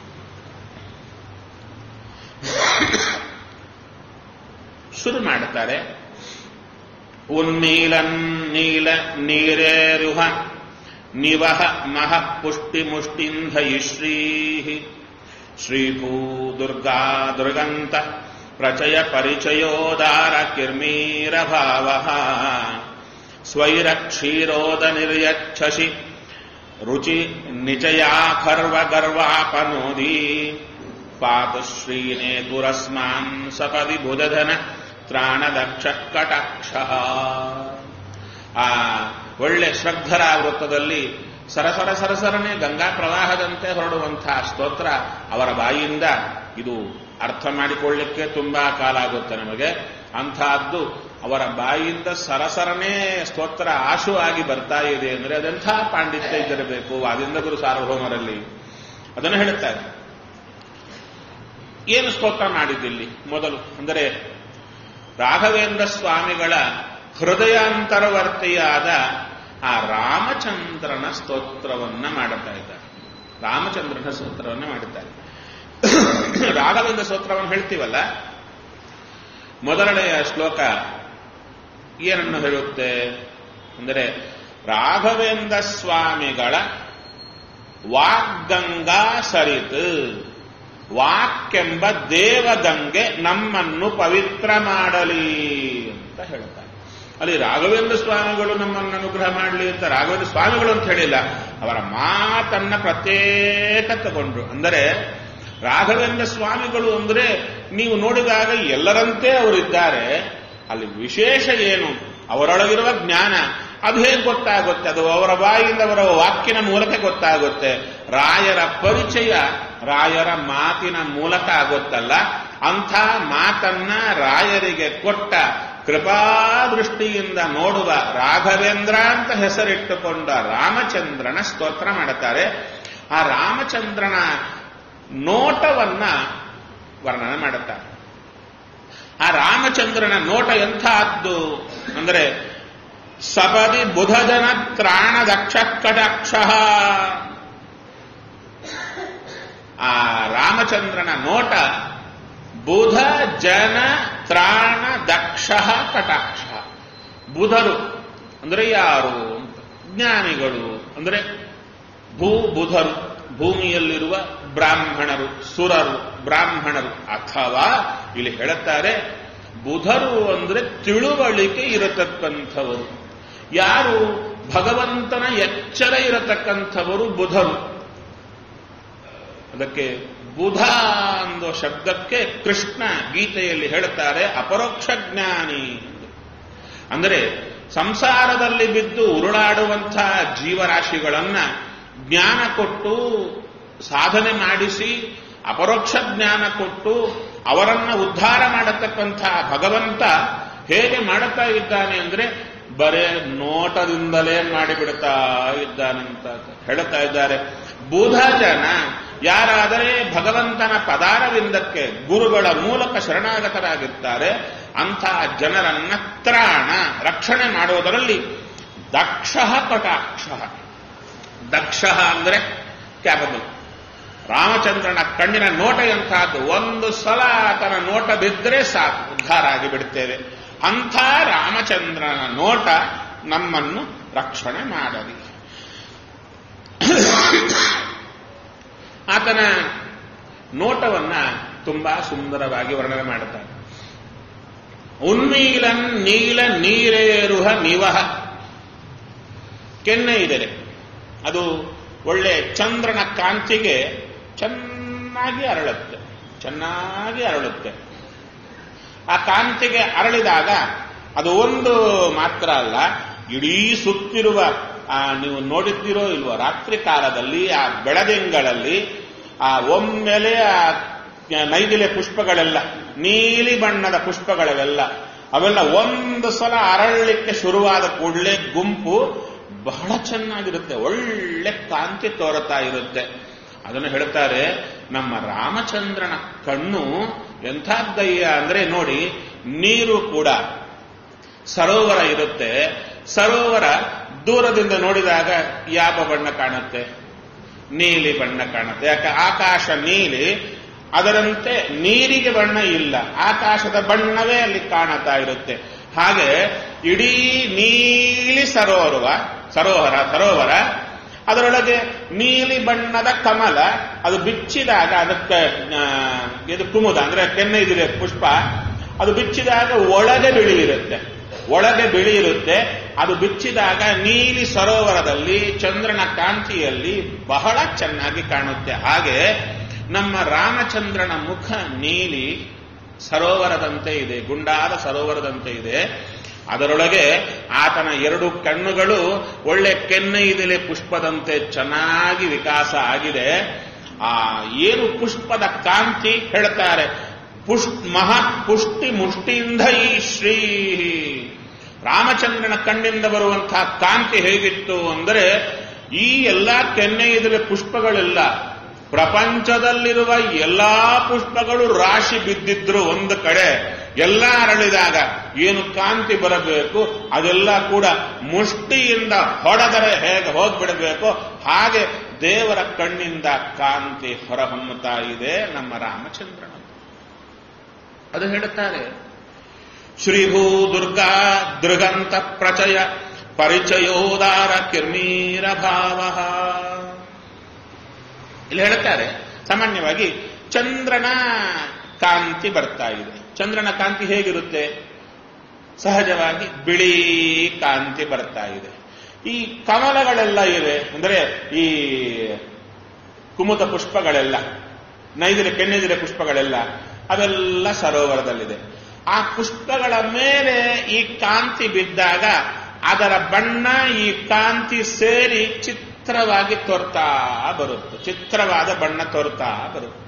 ಶುರು ಮಾಡುತ್ತಾರೆ ಉನ್ನೀಲನ್ ನೀಲ ನೀರೇರುಹ ನಿವಹ ಮಹ ಪುಷ್ಟಿ ಮುಷ್ಟಿಂಧಯಿಶ್ರೀ ಶ್ರೀಭೂ ದುರ್ಗಾ ದುರ್ಗಂತ ಪ್ರಚಯ ಪರಿಚಯೋದಾರ ಕಿರ್ಮೀರ ಭಾವ ಸ್ವೈರ ಕ್ಷೀರೋದ ನಿರ್ಯಚ್ಛಸಿ ರುಚಿ ನಿಚಯಾಖರ್ವ ಗರ್ವಾಪನೋದಿ ಪಾತು ಶ್ರೀನೇತುರಸ್ಮಾನ್ ಸಪದಿ ಬುಧಧನ ತ್ರಾಣದಕ್ಷ ಕಟಾಕ್ಷ ಆ ಒಳ್ಳೆ ಶ್ರದ್ಧರ ವೃತ್ತದಲ್ಲಿ ಸರಸರ ಸರಸರನೆ ಗಂಗಾ ಪ್ರವಾಹದಂತೆ ಹೊರಡುವಂತಹ ಸ್ತೋತ್ರ ಅವರ ಬಾಯಿಯಿಂದ ಇದು ಅರ್ಥ ಮಾಡಿಕೊಳ್ಳಿಕ್ಕೆ ತುಂಬಾ ಕಾಲ ಆಗುತ್ತೆ ನಮಗೆ ಅಂತಹದ್ದು ಅವರ ಬಾಯಿಯಿಂದ ಸರಸರನೇ ಸ್ತೋತ್ರ ಆಶು ಆಗಿ ಬರ್ತಾ ಇದೆ ಅಂದರೆ ಅದೆಂಥ ಪಾಂಡಿತ್ಯ ಇದ್ದಿರಬೇಕು ವಾದಿಂದ ಗುರು ಸಾರ್ವಭೌಮರಲ್ಲಿ ಅದನ್ನು ಹೇಳುತ್ತಾರೆ ಏನು ಸ್ತೋತ್ರ ಮಾಡಿದ್ದಿಲ್ಲಿ ಮೊದಲು ಅಂದರೆ ರಾಘವೇಂದ್ರ ಸ್ವಾಮಿಗಳ ಹೃದಯಾಂತರವರ್ತಿಯಾದ ಆ ರಾಮಚಂದ್ರನ ಸ್ತೋತ್ರವನ್ನ ಮಾಡುತ್ತಾ ಇದ್ದಾರೆ ರಾಮಚಂದ್ರನ ಸ್ತೋತ್ರವನ್ನ ಮಾಡುತ್ತಾರೆ ರಾಘವೇಂದ್ರ ಸ್ತೋತ್ರವನ್ನು ಹೇಳ್ತೀವಲ್ಲ ಮೊದಲನೆಯ ಶ್ಲೋಕ ಏನನ್ನು ಹೇಳುತ್ತೆ ಅಂದರೆ ರಾಘವೇಂದ್ರ ಸ್ವಾಮಿಗಳ ವಾಗ್ಗಂಗಾ ಸರಿತು ವಾಕ್ಕೆಂಬ ದೇವಗಂಗೆ ನಮ್ಮನ್ನು ಪವಿತ್ರ ಮಾಡಲಿ ಅಂತ ಹೇಳ್ತಾರೆ ಅಲ್ಲಿ ರಾಘವೇಂದ್ರ ಸ್ವಾಮಿಗಳು ನಮ್ಮನ್ನು ಅನುಗ್ರಹ ಮಾಡಲಿ ಅಂತ ರಾಘವೇಂದ್ರ ಸ್ವಾಮಿಗಳು ಅಂತ ಹೇಳಿಲ್ಲ ಅವರ ಮಾತನ್ನ ಪ್ರತ್ಯೇಕ ತಗೊಂಡ್ರು ಅಂದರೆ ರಾಘವೇಂದ್ರ ಸ್ವಾಮಿಗಳು ಅಂದ್ರೆ ನೀವು ನೋಡಿದಾಗ ಎಲ್ಲರಂತೆ ಅವರಿದ್ದಾರೆ ಅಲ್ಲಿ ವಿಶೇಷ ಏನು ಅವರೊಳಗಿರುವ ಜ್ಞಾನ ಅದು ಹೇಗೆ ಗೊತ್ತಾಗುತ್ತೆ ಅದು ಅವರ ಬಾಯಿಂದ ಅವರ ವಾಕ್ಯನ ಮೂಲಕ ಗೊತ್ತಾಗುತ್ತೆ ರಾಯರ ಪರಿಚಯ ರಾಯರ ಮಾತಿನ ಮೂಲಕ ಆಗುತ್ತಲ್ಲ ಅಂಥ ಮಾತನ್ನ ರಾಯರಿಗೆ ಕೊಟ್ಟ ಕೃಪಾದೃಷ್ಟಿಯಿಂದ ನೋಡುವ ರಾಘವೇಂದ್ರ ಅಂತ ಹೆಸರಿಟ್ಟುಕೊಂಡ ರಾಮಚಂದ್ರನ ಸ್ತೋತ್ರ ಮಾಡುತ್ತಾರೆ ಆ ರಾಮಚಂದ್ರನ ನೋಟವನ್ನ ವರ್ಣನೆ ಮಾಡುತ್ತಾರೆ ಆ ರಾಮಚಂದ್ರನ ನೋಟ ಎಂಥದ್ದು ಅಂದರೆ ಸಪದಿ ಬುಧಜನ ತ್ರಾಣ ದಕ್ಷ ಕಟಾಕ್ಷ ಆ ರಾಮಚಂದ್ರನ ನೋಟ ಬುಧ ಜನ ತ್ರಾಣ ದಕ್ಷ ಕಟಾಕ್ಷ ಬುಧರು ಅಂದ್ರೆ ಯಾರು ಅಂತ ಜ್ಞಾನಿಗಳು ಅಂದ್ರೆ ಭೂ ಬುಧರು ಭೂಮಿಯಲ್ಲಿರುವ ಬ್ರಾಹ್ಮಣರು ಸುರರು ಬ್ರಾಹ್ಮಣರು ಅಥವಾ ಇಲ್ಲಿ ಹೇಳುತ್ತಾರೆ ಬುಧರು ಅಂದ್ರೆ ತಿಳುವಳಿಕೆ ಇರತಕ್ಕಂಥವರು ಯಾರು ಭಗವಂತನ ಎಚ್ಚರ ಇರತಕ್ಕಂಥವರು ಬುಧರು ಅದಕ್ಕೆ ಬುಧ ಅನ್ನೋ ಶಬ್ದಕ್ಕೆ ಕೃಷ್ಣ ಗೀತೆಯಲ್ಲಿ ಹೇಳುತ್ತಾರೆ ಅಪರೋಕ್ಷ ಜ್ಞಾನಿ ಅಂದರೆ ಸಂಸಾರದಲ್ಲಿ ಬಿದ್ದು ಉರುಳಾಡುವಂತಹ ಜೀವರಾಶಿಗಳನ್ನ ಜ್ಞಾನ ಕೊಟ್ಟು ಸಾಧನೆ ಮಾಡಿಸಿ ಅಪರೋಕ್ಷ ಜ್ಞಾನ ಕೊಟ್ಟು ಅವರನ್ನ ಉದ್ಧಾರ ಮಾಡತಕ್ಕಂತಹ ಭಗವಂತ ಹೇಗೆ ಮಾಡುತ್ತಾ ಇದ್ದಾನೆ ಅಂದ್ರೆ ಬರೇ ನೋಟದಿಂದಲೇ ಮಾಡಿಬಿಡ್ತಾ ಇದ್ದಾನಂತ ಹೇಳುತ್ತಾ ಇದ್ದಾರೆ ಬುಧ ಜನ ಯಾರಾದರೆ ಭಗವಂತನ ಪದಾರವಿಂದಕ್ಕೆ ಗುರುಗಳ ಮೂಲಕ ಶರಣಾಗತರಾಗಿರ್ತಾರೆ ಅಂಥ ಜನರನ್ನ ತ್ರಾಣ ರಕ್ಷಣೆ ಮಾಡುವುದರಲ್ಲಿ ದಕ್ಷ ಕಟಾಕ್ಷ ದಕ್ಷ ಅಂದ್ರೆ ಕ್ಯಾಪಬಲ್ ರಾಮಚಂದ್ರನ ಕಣ್ಣಿನ ನೋಟ ಎಂತಹದ್ದು ಒಂದು ಸಲ ಆತನ ನೋಟ ಬಿದ್ದರೆ ಸಾಕು ಉದ್ಧಾರ ಆಗಿ ಬಿಡುತ್ತೇವೆ ಅಂಥ ರಾಮಚಂದ್ರನ ನೋಟ ನಮ್ಮನ್ನು ರಕ್ಷಣೆ ಮಾಡಲಿ ಆತನ ನೋಟವನ್ನ ತುಂಬಾ ಸುಂದರವಾಗಿ ವರ್ಣನೆ ಮಾಡುತ್ತಾನೆ ಉನ್ಮೀಲನ್ ನೀಲ ನೀರೇರುಹ ನಿವಹ ಕೆನ್ನೆ ಇದೆ ಅದು ಒಳ್ಳೆ ಚಂದ್ರನ ಕಾಂತಿಗೆ ಚೆನ್ನಾಗಿ ಅರಳುತ್ತೆ ಚೆನ್ನಾಗಿ ಅರಳುತ್ತೆ ಆ ಕಾಂತಿಗೆ ಅರಳಿದಾಗ ಅದು ಒಂದು ಮಾತ್ರ ಅಲ್ಲ ಇಡೀ ಸುತ್ತಿರುವ ಆ ನೀವು ನೋಡಿದ್ದೀರೋ ಇಲ್ವೋ ರಾತ್ರಿ ಕಾಲದಲ್ಲಿ ಆ ಬೆಳದಿಂಗಳಲ್ಲಿ ಆ ಒಮ್ಮೆಲೆ ಆ ನೈದಿಲೆ ಪುಷ್ಪಗಳೆಲ್ಲ ನೀಲಿ ಬಣ್ಣದ ಪುಷ್ಪಗಳೆಲ್ಲ ಅವೆಲ್ಲ ಒಂದು ಸಲ ಅರಳಲಿಕ್ಕೆ ಶುರುವಾದ ಕೂಡಲೇ ಗುಂಪು ಬಹಳ ಚೆನ್ನಾಗಿರುತ್ತೆ ಒಳ್ಳೆ ಕಾಂತಿ ತೋರುತ್ತಾ ಇರುತ್ತೆ ಅದನ್ನು ಹೇಳ್ತಾರೆ ನಮ್ಮ ರಾಮಚಂದ್ರನ ಕಣ್ಣು ಎಂಥದ್ದಯ್ಯ ಅಂದ್ರೆ ನೋಡಿ ನೀರು ಕೂಡ ಸರೋವರ ಇರುತ್ತೆ ಸರೋವರ ದೂರದಿಂದ ನೋಡಿದಾಗ ಯಾವ ಬಣ್ಣ ಕಾಣುತ್ತೆ ನೀಲಿ ಬಣ್ಣ ಕಾಣುತ್ತೆ ಯಾಕೆ ಆಕಾಶ ನೀಲಿ ಅದರಂತೆ ನೀರಿಗೆ ಬಣ್ಣ ಇಲ್ಲ ಆಕಾಶದ ಬಣ್ಣವೇ ಅಲ್ಲಿ ಕಾಣುತ್ತಾ ಇರುತ್ತೆ ಹಾಗೆ ಇಡೀ ನೀಲಿ ಸರೋವರ ಸರೋವರ ಸರೋವರ ಅದರೊಳಗೆ ನೀಲಿ ಬಣ್ಣದ ಕಮಲ ಅದು ಬಿಚ್ಚಿದಾಗ ಅದಕ್ಕೆ ಆ, ಇದು ಕುಮುದ ಅಂದ್ರೆ ಕೆನ್ನೆ ಇದಿದೆ ಪುಷ್ಪ ಅದು ಬಿಚ್ಚಿದಾಗ ಒಳಗೆ ಬಿಳಿ ಇರುತ್ತೆ ಒಳಗೆ ಬಿಳಿ ಇರುತ್ತೆ ಅದು ಬಿಚ್ಚಿದಾಗ ನೀಲಿ ಸರೋವರದಲ್ಲಿ ಚಂದ್ರನ ಕಾಂತಿಯಲ್ಲಿ ಬಹಳ ಚೆನ್ನಾಗಿ ಕಾಣುತ್ತೆ ಹಾಗೆ ನಮ್ಮ ರಾಮಚಂದ್ರನ ಮುಖ ನೀಲಿ ಸರೋವರದಂತೆ ಇದೆ ಗುಂಡಾದ ಸರೋವರದಂತೆ ಇದೆ ಅದರೊಳಗೆ ಆತನ ಎರಡು ಕಣ್ಣುಗಳು ಒಳ್ಳೆ ಕೆನ್ನೆ ಇದೆಲೆ ಪುಷ್ಪದಂತೆ ಚೆನ್ನಾಗಿ ವಿಕಾಸ ಆಗಿದೆ ಆ ಏನು ಪುಷ್ಪದ ಕಾಂತಿ ಹೇಳ್ತಾರೆ ಪುಷ್ ಮಹಾ ಪುಷ್ಟಿ ಮುಷ್ಟಿಯಿಂದ ಈ ಶ್ರೀ ರಾಮಚಂದ್ರನ ಕಣ್ಣಿಂದ ಬರುವಂತಹ ಕಾಂತಿ ಹೇಗಿತ್ತು ಅಂದರೆ ಈ ಎಲ್ಲಾ ಕೆನ್ನೆ ಇದೆಲೆ ಪುಷ್ಪಗಳೆಲ್ಲ ಪ್ರಪಂಚದಲ್ಲಿರುವ ಎಲ್ಲಾ ಪುಷ್ಪಗಳು ರಾಶಿ ಬಿದ್ದಿದ್ರು ಒಂದು ಕಡೆ ಎಲ್ಲ ಅರಳಿದಾಗ ಏನು ಕಾಂತಿ ಬರಬೇಕು ಅದೆಲ್ಲ ಕೂಡ ಮುಷ್ಟಿಯಿಂದ ಹೊಡೆದರೆ ಹೇಗೆ ಹೋಗ್ಬಿಡಬೇಕು ಹಾಗೆ ದೇವರ ಕಣ್ಣಿಂದ ಕಾಂತಿ ಹೊರಹೊಮ್ಮುತ್ತಾ ಇದೆ ನಮ್ಮ ರಾಮಚಂದ್ರನ ಅದು ಹೇಳುತ್ತಾರೆ ಶ್ರೀಭೂ ದುರ್ಗಾ ದೃಗಂತ ಪ್ರಚಯ ಪರಿಚಯೋದಾರ ಕಿರ್ಮೀರ ಭಾವ ಇಲ್ಲಿ ಹೇಳುತ್ತಾರೆ ಸಾಮಾನ್ಯವಾಗಿ ಚಂದ್ರನ ಕಾಂತಿ ಬರ್ತಾ ಇದೆ ಚಂದ್ರನ ಕಾಂತಿ ಹೇಗಿರುತ್ತೆ ಸಹಜವಾಗಿ ಬಿಳಿ ಕಾಂತಿ ಬರ್ತಾ ಇದೆ ಈ ಕಮಲಗಳೆಲ್ಲ ಇವೆ ಅಂದರೆ ಈ ಕುಮುದ ಪುಷ್ಪಗಳೆಲ್ಲ ನೈದಿಲೆ ಕೆನ್ನೆದಿಲೆ ಪುಷ್ಪಗಳೆಲ್ಲ ಅವೆಲ್ಲ ಸರೋವರದಲ್ಲಿದೆ ಆ ಪುಷ್ಪಗಳ ಮೇಲೆ ಈ ಕಾಂತಿ ಬಿದ್ದಾಗ ಅದರ ಬಣ್ಣ ಈ ಕಾಂತಿ ಸೇರಿ ಚಿತ್ರವಾಗಿ ತೋರ್ತಾ ಬರುತ್ತೆ ಚಿತ್ರವಾದ ಬಣ್ಣ ತೋರ್ತಾ ಬರುತ್ತೆ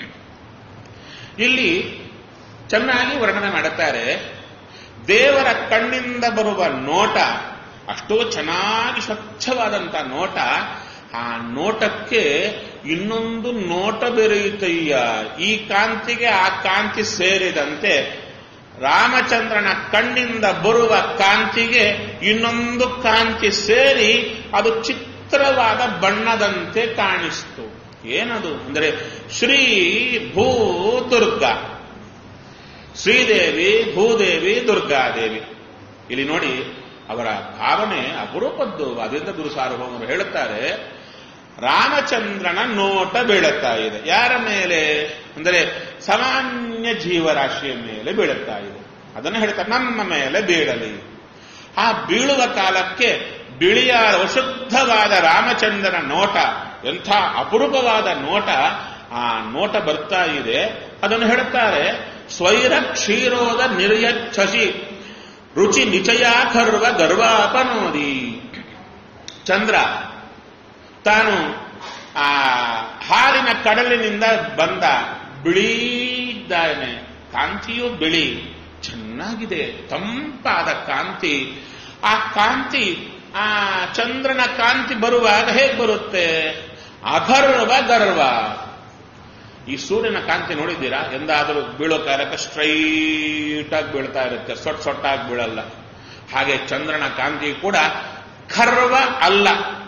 ಇಲ್ಲಿ ಚೆನ್ನಾಗಿ ವರ್ಣನೆ ಮಾಡುತ್ತಾರೆ ದೇವರ ಕಣ್ಣಿಂದ ಬರುವ ನೋಟ ಅಷ್ಟೋ ಚೆನ್ನಾಗಿ ಸ್ವಚ್ಛವಾದಂತ ನೋಟ ಆ ನೋಟಕ್ಕೆ ಇನ್ನೊಂದು ನೋಟ ಬೆರೆಯುತ್ತಯ್ಯ ಈ ಕಾಂತಿಗೆ ಆ ಕಾಂತಿ ಸೇರಿದಂತೆ ರಾಮಚಂದ್ರನ ಕಣ್ಣಿಂದ ಬರುವ ಕಾಂತಿಗೆ ಇನ್ನೊಂದು ಕಾಂತಿ ಸೇರಿ ಅದು ಚಿತ್ರವಾದ ಬಣ್ಣದಂತೆ ಕಾಣಿಸ್ತು ಏನದು ಅಂದರೆ ಶ್ರೀ ಭೂ ದುರ್ಗಾ ಶ್ರೀದೇವಿ ಭೂದೇವಿ ದುರ್ಗಾದೇವಿ ಇಲ್ಲಿ ನೋಡಿ ಅವರ ಭಾವನೆ ಅಪರೂಪದ್ದು ಅದರಿಂದ ಗುರು ಸಾರ್ವಭೌಮರು ಹೇಳುತ್ತಾರೆ ರಾಮಚಂದ್ರನ ನೋಟ ಬೀಳುತ್ತಾ ಇದೆ ಯಾರ ಮೇಲೆ ಅಂದರೆ ಸಾಮಾನ್ಯ ಜೀವರಾಶಿಯ ಮೇಲೆ ಬೀಳುತ್ತಾ ಇದೆ ಅದನ್ನು ಹೇಳ್ತಾರೆ ನಮ್ಮ ಮೇಲೆ ಬೀಳಲಿ ಆ ಬೀಳುವ ಕಾಲಕ್ಕೆ ಬಿಳಿಯ ಶುದ್ಧವಾದ ರಾಮಚಂದ್ರನ ನೋಟ ಎಂಥ ಅಪರೂಪವಾದ ನೋಟ ಆ ನೋಟ ಬರ್ತಾ ಇದೆ ಅದನ್ನು ಹೇಳುತ್ತಾರೆ ಸ್ವೈರ ಕ್ಷೀರೋದ ನಿರ್ಯಚ್ಛಸಿ ರುಚಿ ನಿಚಯಾಕರ್ವ ಗರ್ವಾಪನೋದಿ ಚಂದ್ರ ತಾನು ಆ ಹಾಲಿನ ಕಡಲಿನಿಂದ ಬಂದ ಬಿಳಿ ಇದ್ದಾನೆ ಕಾಂತಿಯು ಬಿಳಿ ಚೆನ್ನಾಗಿದೆ ತಂಪಾದ ಕಾಂತಿ ಆ ಕಾಂತಿ ಆ ಚಂದ್ರನ ಕಾಂತಿ ಬರುವಾಗ ಹೇಗೆ ಬರುತ್ತೆ ಅಗರ್ವ ಗರ್ವ ಈ ಸೂರ್ಯನ ಕಾಂತಿ ನೋಡಿದ್ದೀರಾ ಎಂದಾದರೂ ಬೀಳೋ ಕಾಲಕ್ಕೆ ಸ್ಟ್ರೈಟ್ ಆಗಿ ಬೀಳ್ತಾ ಇರುತ್ತೆ ಸೊಟ್ ಸೊಟ್ಟಾಗಿ ಬೀಳಲ್ಲ ಹಾಗೆ ಚಂದ್ರನ ಕಾಂತಿ ಕೂಡ ಖರ್ವ ಅಲ್ಲ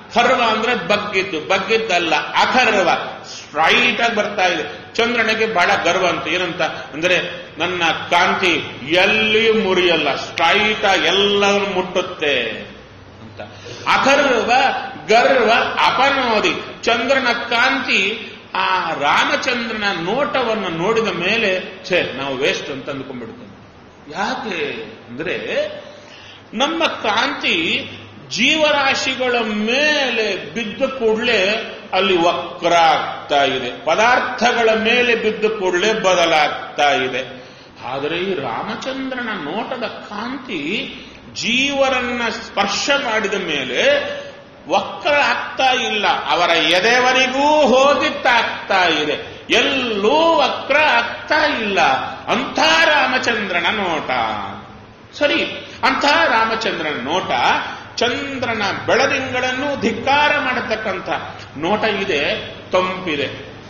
ಖರ್ವ ಅಂದ್ರೆ ಬಗ್ಗಿದ್ದು ಬಗ್ಗಿದ್ದಲ್ಲ ಅಖರ್ವ ಸ್ಟ್ರೈಟ್ ಆಗಿ ಬರ್ತಾ ಇದೆ ಚಂದ್ರನಿಗೆ ಬಹಳ ಗರ್ವ ಅಂತ ಏನಂತ ಅಂದ್ರೆ ನನ್ನ ಕಾಂತಿ ಎಲ್ಲಿಯೂ ಮುರಿಯಲ್ಲ ಸ್ಟ್ರೈಟ್ ಆಗಿ ಎಲ್ಲವನ್ನು ಮುಟ್ಟುತ್ತೆ ಅಂತ ಅಖರ್ವ ಗರ್ವ ಅಪನೋದಿ ಚಂದ್ರನ ಕಾಂತಿ ಆ ರಾಮಚಂದ್ರನ ನೋಟವನ್ನು ನೋಡಿದ ಮೇಲೆ ಛೇ ನಾವು ವೇಸ್ಟ್ ಅಂತ ಅಂದ್ಕೊಂಡ್ಬಿಡ್ತೇನೆ ಯಾಕೆ ಅಂದ್ರೆ ನಮ್ಮ ಕಾಂತಿ ಜೀವರಾಶಿಗಳ ಮೇಲೆ ಬಿದ್ದ ಕೂಡಲೇ ಅಲ್ಲಿ ವಕ್ರ ಆಗ್ತಾ ಇದೆ ಪದಾರ್ಥಗಳ ಮೇಲೆ ಬಿದ್ದ ಕೂಡಲೇ ಬದಲಾಗ್ತಾ ಇದೆ ಆದರೆ ಈ ರಾಮಚಂದ್ರನ ನೋಟದ ಕಾಂತಿ ಜೀವರನ್ನ ಸ್ಪರ್ಶ ಮಾಡಿದ ಮೇಲೆ ವಕ್ರ ಆಗ್ತಾ ಇಲ್ಲ ಅವರ ಎದೆವರೆಗೂ ಹೋಗಿತ್ತಾಗ್ತಾ ಇದೆ ಎಲ್ಲೂ ವಕ್ರ ಆಗ್ತಾ ಇಲ್ಲ ಅಂಥ ರಾಮಚಂದ್ರನ ನೋಟ ಸರಿ ಅಂಥ ರಾಮಚಂದ್ರನ ನೋಟ ಚಂದ್ರನ ಬೆಳದಿಂಗಳನ್ನು ಧಿಕ್ಕಾರ ಮಾಡತಕ್ಕಂಥ ನೋಟ ಇದೆ ತಂಪಿದೆ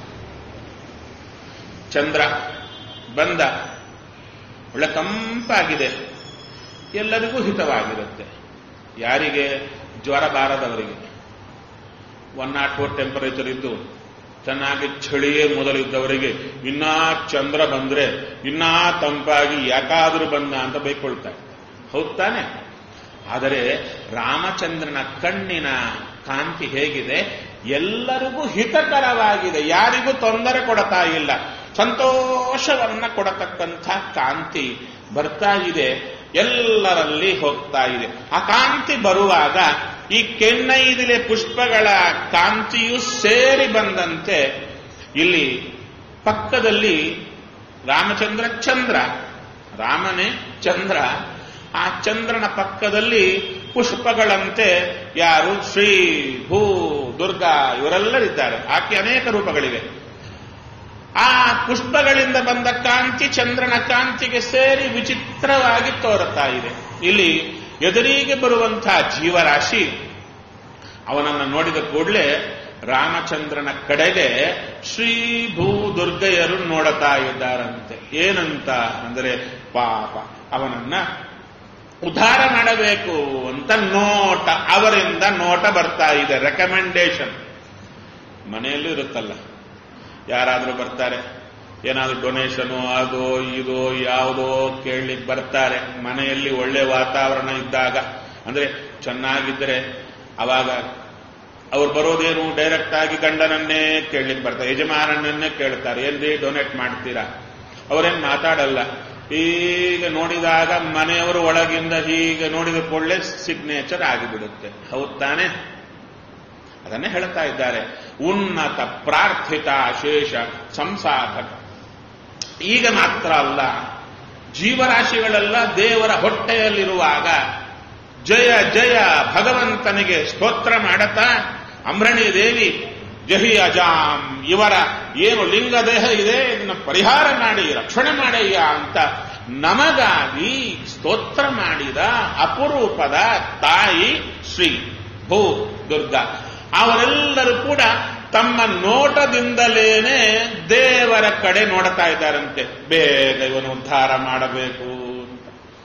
ಚಂದ್ರ ಬಂದ ಒಳ್ಳೆ ತಂಪಾಗಿದೆ ಎಲ್ಲರಿಗೂ ಹಿತವಾಗಿರುತ್ತೆ ಯಾರಿಗೆ ಜ್ವರ ಬಾರದವರಿಗೆ ಒನ್ ನಾಟ್ ಫೋರ್ ಟೆಂಪರೇಚರ್ ಇದ್ದು ಚೆನ್ನಾಗಿ ಚಳಿಯೇ ಮೊದಲಿದ್ದವರಿಗೆ ಇನ್ನಾ ಚಂದ್ರ ಬಂದ್ರೆ ಇನ್ನಾ ತಂಪಾಗಿ ಯಾಕಾದ್ರೂ ಬಂದ ಅಂತ ಬೈಕೊಳ್ತಾರೆ ಹೌದ್ ತಾನೆ ಆದರೆ ರಾಮಚಂದ್ರನ ಕಣ್ಣಿನ ಕಾಂತಿ ಹೇಗಿದೆ ಎಲ್ಲರಿಗೂ ಹಿತಕರವಾಗಿದೆ ಯಾರಿಗೂ ತೊಂದರೆ ಕೊಡ್ತಾ ಇಲ್ಲ ಸಂತೋಷವನ್ನ ಕೊಡತಕ್ಕಂಥ ಕಾಂತಿ ಬರ್ತಾ ಇದೆ ಎಲ್ಲರಲ್ಲಿ ಹೋಗ್ತಾ ಇದೆ ಆ ಕಾಂತಿ ಬರುವಾಗ ಈ ಕೆನ್ನೈದಿಲೆ ಪುಷ್ಪಗಳ ಕಾಂತಿಯು ಸೇರಿ ಬಂದಂತೆ ಇಲ್ಲಿ ಪಕ್ಕದಲ್ಲಿ ರಾಮಚಂದ್ರ ಚಂದ್ರ ರಾಮನೇ ಚಂದ್ರ ಆ ಚಂದ್ರನ ಪಕ್ಕದಲ್ಲಿ ಪುಷ್ಪಗಳಂತೆ ಯಾರು ಶ್ರೀ ಭೂ ದುರ್ಗಾ ಇವರೆಲ್ಲರಿದ್ದಾರೆ ಆಕೆ ಅನೇಕ ರೂಪಗಳಿವೆ ಆ ಪುಷ್ಪಗಳಿಂದ ಬಂದ ಕಾಂತಿ ಚಂದ್ರನ ಕಾಂತಿಗೆ ಸೇರಿ ವಿಚಿತ್ರವಾಗಿ ತೋರುತ್ತಾ ಇದೆ ಇಲ್ಲಿ ಎದುರಿಗೆ ಬರುವಂತಹ ಜೀವರಾಶಿ ಅವನನ್ನು ನೋಡಿದ ಕೂಡಲೇ ರಾಮಚಂದ್ರನ ಕಡೆಗೆ ಶ್ರೀ ಭೂ ದುರ್ಗೆಯರು ನೋಡುತ್ತಾ ಇದ್ದಾರಂತೆ ಏನಂತ ಅಂದರೆ ಪಾಪ ಅವನನ್ನ ಉದ್ಧಾರ ಮಾಡಬೇಕು ಅಂತ ನೋಟ ಅವರಿಂದ ನೋಟ ಬರ್ತಾ ಇದೆ ರೆಕಮೆಂಡೇಶನ್ ಮನೆಯಲ್ಲೂ ಇರುತ್ತಲ್ಲ ಯಾರಾದರೂ ಬರ್ತಾರೆ ಏನಾದರೂ ಡೊನೇಷನು ಅದು ಇದು ಯಾವುದೋ ಕೇಳಲಿಕ್ಕೆ ಬರ್ತಾರೆ ಮನೆಯಲ್ಲಿ ಒಳ್ಳೆ ವಾತಾವರಣ ಇದ್ದಾಗ ಅಂದ್ರೆ ಚೆನ್ನಾಗಿದ್ದರೆ ಅವಾಗ ಅವ್ರು ಬರೋದೇನು ಡೈರೆಕ್ಟ್ ಆಗಿ ಗಂಡನನ್ನೇ ಕೇಳಲಿಕ್ಕೆ ಬರ್ತಾರೆ ಯಜಮಾನನನ್ನೇ ಕೇಳ್ತಾರೆ ಏನ್ರಿ ಡೊನೇಟ್ ಮಾಡ್ತೀರಾ ಅವರೇನು ಮಾತಾಡಲ್ಲ ಈಗ ನೋಡಿದಾಗ ಮನೆಯವರು ಒಳಗಿಂದ ಹೀಗೆ ನೋಡಿದ ಕೂಡಲೇ ಸಿಗ್ನೇಚರ್ ಆಗಿಬಿಡುತ್ತೆ ಹೌದ್ ತಾನೆ ಅದನ್ನೇ ಹೇಳ್ತಾ ಇದ್ದಾರೆ ಉನ್ನತ ಪ್ರಾರ್ಥಿತ ಶೇಷ ಸಂಸಾಧಕ ಈಗ ಮಾತ್ರ ಅಲ್ಲ ಜೀವರಾಶಿಗಳೆಲ್ಲ ದೇವರ ಹೊಟ್ಟೆಯಲ್ಲಿರುವಾಗ ಜಯ ಜಯ ಭಗವಂತನಿಗೆ ಸ್ತೋತ್ರ ಮಾಡತಾ ಅಮ್ರಣಿ ದೇವಿ ಜಹಿ ಅಜಾಂ ಇವರ ಏನು ಲಿಂಗ ದೇಹ ಇದೆ ಇದನ್ನ ಪರಿಹಾರ ಮಾಡಿ ರಕ್ಷಣೆ ಮಾಡಯ್ಯ ಅಂತ ನಮಗಾಗಿ ಸ್ತೋತ್ರ ಮಾಡಿದ ಅಪರೂಪದ ತಾಯಿ ಶ್ರೀ ಭೂ ದುರ್ಗಾ ಅವರೆಲ್ಲರೂ ಕೂಡ ತಮ್ಮ ನೋಟದಿಂದಲೇನೆ ದೇವರ ಕಡೆ ನೋಡ್ತಾ ಇದ್ದಾರಂತೆ ಬೇಗ ಇವನು ಉದ್ಧಾರ ಮಾಡಬೇಕು ಅಂತ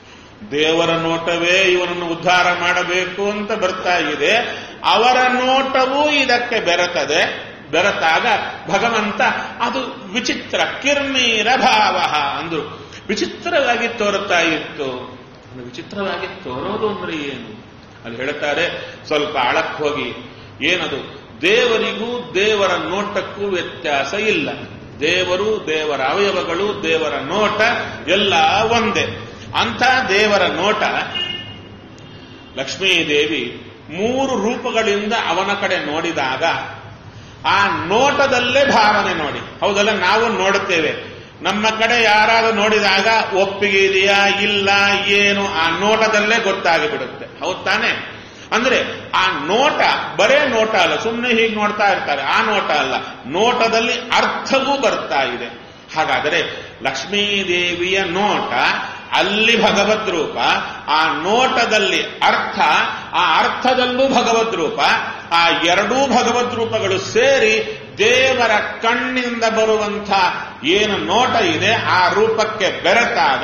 ದೇವರ ನೋಟವೇ ಇವನನ್ನು ಉದ್ಧಾರ ಮಾಡಬೇಕು ಅಂತ ಬರ್ತಾ ಇದೆ ಅವರ ನೋಟವೂ ಇದಕ್ಕೆ ಬೆರೆತದೆ ಬೆರೆತಾಗ ಭಗವಂತ ಅದು ವಿಚಿತ್ರ ಕಿರ್ಮೀರ ಭಾವ ಅಂದ್ರು ವಿಚಿತ್ರವಾಗಿ ತೋರುತ್ತಾ ಇತ್ತು ಅದು ವಿಚಿತ್ರವಾಗಿ ತೋರೋದು ಅಂದ್ರೆ ಏನು ಅಲ್ಲಿ ಹೇಳ್ತಾರೆ ಸ್ವಲ್ಪ ಆಳಕ್ಕೆ ಹೋಗಿ ಏನದು ದೇವರಿಗೂ ದೇವರ ನೋಟಕ್ಕೂ ವ್ಯತ್ಯಾಸ ಇಲ್ಲ ದೇವರು ದೇವರ ಅವಯವಗಳು ದೇವರ ನೋಟ ಎಲ್ಲ ಒಂದೇ ಅಂಥ ದೇವರ ನೋಟ ಲಕ್ಷ್ಮೀದೇವಿ ಮೂರು ರೂಪಗಳಿಂದ ಅವನ ಕಡೆ ನೋಡಿದಾಗ ಆ ನೋಟದಲ್ಲೇ ಭಾವನೆ ನೋಡಿ ಹೌದಲ್ಲ ನಾವು ನೋಡುತ್ತೇವೆ ನಮ್ಮ ಕಡೆ ಯಾರಾದ್ರೂ ನೋಡಿದಾಗ ಒಪ್ಪಿಗೆ ಇದೆಯಾ ಇಲ್ಲ ಏನು ಆ ನೋಟದಲ್ಲೇ ಗೊತ್ತಾಗಿ ಬಿಡುತ್ತೆ ಹೌದ್ ತಾನೆ ಅಂದ್ರೆ ಆ ನೋಟ ಬರೇ ನೋಟ ಅಲ್ಲ ಸುಮ್ಮನೆ ಹೀಗೆ ನೋಡ್ತಾ ಇರ್ತಾರೆ ಆ ನೋಟ ಅಲ್ಲ ನೋಟದಲ್ಲಿ ಅರ್ಥವೂ ಬರ್ತಾ ಇದೆ ಹಾಗಾದರೆ ಲಕ್ಷ್ಮೀದೇವಿಯ ನೋಟ ಅಲ್ಲಿ ಭಗವದ್ ರೂಪ ಆ ನೋಟದಲ್ಲಿ ಅರ್ಥ ಆ ಅರ್ಥದಲ್ಲೂ ಭಗವದ್ ರೂಪ ಆ ಎರಡೂ ಭಗವದ್ ರೂಪಗಳು ಸೇರಿ ದೇವರ ಕಣ್ಣಿಂದ ಬರುವಂಥ ಏನು ನೋಟ ಇದೆ ಆ ರೂಪಕ್ಕೆ ಬೆರೆತಾಗ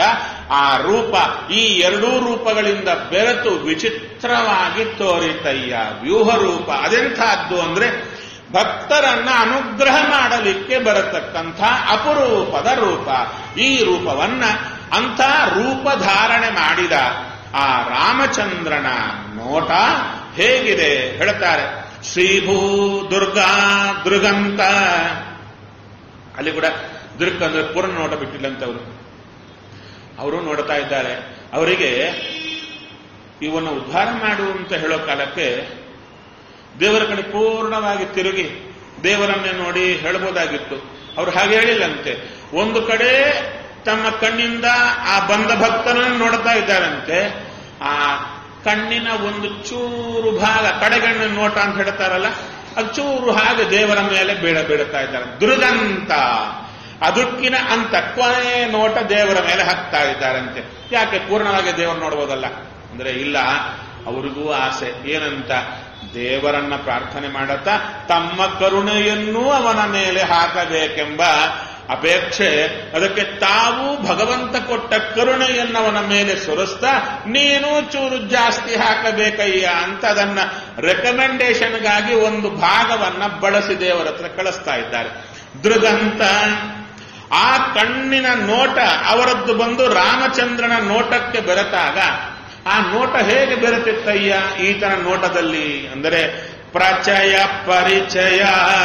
ಆ ರೂಪ ಈ ಎರಡೂ ರೂಪಗಳಿಂದ ಬೆರೆತು ವಿಚಿತ್ರವಾಗಿ ತೋರಿತಯ್ಯ ವ್ಯೂಹ ರೂಪ ಅದೆಂಥದ್ದು ಅಂದ್ರೆ ಭಕ್ತರನ್ನ ಅನುಗ್ರಹ ಮಾಡಲಿಕ್ಕೆ ಬರತಕ್ಕಂಥ ಅಪರೂಪದ ರೂಪ ಈ ರೂಪವನ್ನ ಅಂಥ ರೂಪ ಧಾರಣೆ ಮಾಡಿದ ಆ ರಾಮಚಂದ್ರನ ನೋಟ ಹೇಗಿದೆ ಹೇಳ್ತಾರೆ ಶ್ರೀಭೂ ದುರ್ಗಾ ದುರ್ಗಂತ ಅಲ್ಲಿ ಕೂಡ ದುರ್ಗ ಅಂದ್ರೆ ಪೂರ್ಣ ನೋಟ ಬಿಟ್ಟಿಲ್ಲಂತವರು ಅವರು ನೋಡ್ತಾ ಇದ್ದಾರೆ ಅವರಿಗೆ ಇವನ್ನು ಉದ್ಧಾರ ಮಾಡು ಅಂತ ಹೇಳೋ ಕಾಲಕ್ಕೆ ದೇವರ ಕಡೆ ಪೂರ್ಣವಾಗಿ ತಿರುಗಿ ದೇವರನ್ನೇ ನೋಡಿ ಹೇಳಬಹುದಾಗಿತ್ತು ಅವ್ರು ಹಾಗೆ ಹೇಳಿಲ್ಲಂತೆ ಒಂದು ಕಡೆ ತಮ್ಮ ಕಣ್ಣಿಂದ ಆ ಬಂದ ಭಕ್ತನನ್ನು ನೋಡ್ತಾ ಇದ್ದಾರಂತೆ ಆ ಕಣ್ಣಿನ ಒಂದು ಚೂರು ಭಾಗ ಕಡೆಗಣ್ಣ ನೋಟ ಅಂತ ಹೇಳ್ತಾರಲ್ಲ ಅದು ಚೂರು ಹಾಗೆ ದೇವರ ಮೇಲೆ ಬೀಳ ಬೀಳುತ್ತಾ ಇದ್ದಾರೆ ದುರ್ಗಂತ ಅದಕ್ಕಿನ ಅಂತ ಕೊನೆ ನೋಟ ದೇವರ ಮೇಲೆ ಹಾಕ್ತಾ ಇದ್ದಾರಂತೆ ಯಾಕೆ ಪೂರ್ಣವಾಗಿ ದೇವರು ನೋಡ್ಬೋದಲ್ಲ ಅಂದ್ರೆ ಇಲ್ಲ ಅವರಿಗೂ ಆಸೆ ಏನಂತ ದೇವರನ್ನ ಪ್ರಾರ್ಥನೆ ಮಾಡುತ್ತಾ ತಮ್ಮ ಕರುಣೆಯನ್ನೂ ಅವನ ಮೇಲೆ ಹಾಕಬೇಕೆಂಬ ಅಪೇಕ್ಷೆ ಅದಕ್ಕೆ ತಾವು ಭಗವಂತ ಕೊಟ್ಟ ಕರುಣೆಯನ್ನು ಅವನ ಮೇಲೆ ಸುರಿಸ್ತಾ ನೀನು ಚೂರು ಜಾಸ್ತಿ ಹಾಕಬೇಕಯ್ಯ ಅಂತ ಅದನ್ನ ರೆಕಮೆಂಡೇಶನ್ಗಾಗಿ ಒಂದು ಭಾಗವನ್ನ ಬಳಸಿ ದೇವರ ಹತ್ರ ಕಳಿಸ್ತಾ ಇದ್ದಾರೆ ದೃಗಂತ ಆ ಕಣ್ಣಿನ ನೋಟ ಅವರದ್ದು ಬಂದು ರಾಮಚಂದ್ರನ ನೋಟಕ್ಕೆ ಬೆರೆತಾಗ ಆ ನೋಟ ಹೇಗೆ ಬೆರೆತಿತ್ತಯ್ಯ ಈತನ ನೋಟದಲ್ಲಿ ಅಂದರೆ ಪ್ರಚಯ ಪರಿಚಯ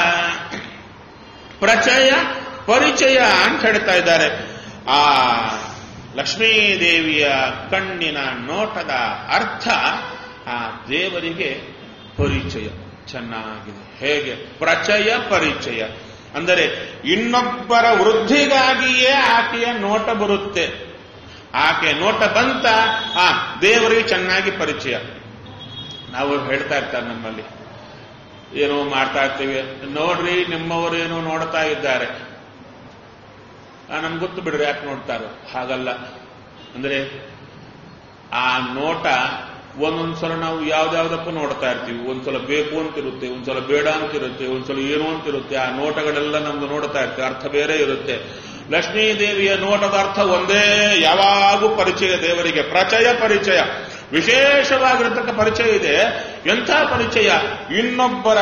ಪ್ರಚಯ ಪರಿಚಯ ಅಂತ ಹೇಳ್ತಾ ಇದ್ದಾರೆ ಆ ಲಕ್ಷ್ಮೀದೇವಿಯ ಕಣ್ಣಿನ ನೋಟದ ಅರ್ಥ ಆ ದೇವರಿಗೆ ಪರಿಚಯ ಚೆನ್ನಾಗಿದೆ ಹೇಗೆ ಪ್ರಚಯ ಪರಿಚಯ ಅಂದರೆ ಇನ್ನೊಬ್ಬರ ವೃದ್ಧಿಗಾಗಿಯೇ ಆಕೆಯ ನೋಟ ಬರುತ್ತೆ ಆಕೆ ನೋಟ ಬಂತ ಆ ದೇವರಿಗೆ ಚೆನ್ನಾಗಿ ಪರಿಚಯ ನಾವು ಹೇಳ್ತಾ ಇರ್ತಾರೆ ನಮ್ಮಲ್ಲಿ ಏನೋ ಮಾಡ್ತಾ ಇರ್ತೀವಿ ನೋಡ್ರಿ ನಿಮ್ಮವರೇನೋ ನೋಡ್ತಾ ಇದ್ದಾರೆ ನಮ್ಗೆ ಗೊತ್ತು ಬಿಡ್ರಿ ಯಾಕೆ ನೋಡ್ತಾರೋ ಹಾಗಲ್ಲ ಅಂದ್ರೆ ಆ ನೋಟ ಒಂದೊಂದ್ಸಲ ನಾವು ಯಾವ್ದಾವ್ದಕ್ಕೂ ನೋಡ್ತಾ ಇರ್ತೀವಿ ಒಂದ್ಸಲ ಬೇಕು ಅಂತಿರುತ್ತೆ ಒಂದ್ಸಲ ಬೇಡ ಅಂತಿರುತ್ತೆ ಒಂದ್ಸಲ ಏನು ಅಂತಿರುತ್ತೆ ಆ ನೋಟಗಳೆಲ್ಲ ನಮ್ದು ನೋಡ್ತಾ ಇರ್ತೀವಿ ಅರ್ಥ ಬೇರೆ ಇರುತ್ತೆ ಲಕ್ಷ್ಮೀ ದೇವಿಯ ನೋಟದ ಅರ್ಥ ಒಂದೇ ಯಾವಾಗೂ ಪರಿಚಯ ದೇವರಿಗೆ ಪ್ರಚಯ ಪರಿಚಯ ವಿಶೇಷವಾಗಿರತಕ್ಕ ಪರಿಚಯ ಇದೆ ಎಂಥ ಪರಿಚಯ ಇನ್ನೊಬ್ಬರ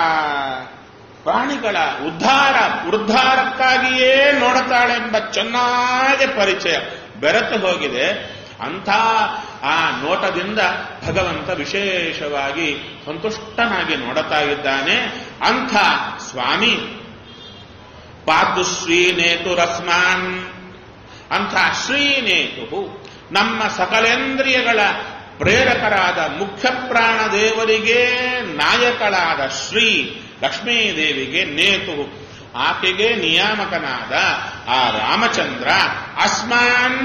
ಪ್ರಾಣಿಗಳ ಉದ್ಧಾರ ಉದ್ಧಾರಕ್ಕಾಗಿಯೇ ನೋಡುತ್ತಾಳೆಂಬ ಚೆನ್ನಾಗಿ ಪರಿಚಯ ಬೆರೆತು ಹೋಗಿದೆ ಅಂಥ ಆ ನೋಟದಿಂದ ಭಗವಂತ ವಿಶೇಷವಾಗಿ ಸಂತುಷ್ಟನಾಗಿ ನೋಡುತ್ತಾ ಇದ್ದಾನೆ ಅಂಥ ಸ್ವಾಮಿ ಪಾತು ಶ್ರೀನೇತು ರಸ್ಮಾನ್ ಅಂಥ ಶ್ರೀನೇತು ನಮ್ಮ ಸಕಲೇಂದ್ರಿಯಗಳ ಪ್ರೇರಕರಾದ ಮುಖ್ಯ ಪ್ರಾಣ ದೇವರಿಗೆ ನಾಯಕಳಾದ ಶ್ರೀ ಲಕ್ಷ್ಮೀದೇವಿಗೆ ನೇತು ಆಕೆಗೆ ನಿಯಾಮಕನಾದ ಆ ರಾಮಚಂದ್ರ ಅಸ್ಮಾನ್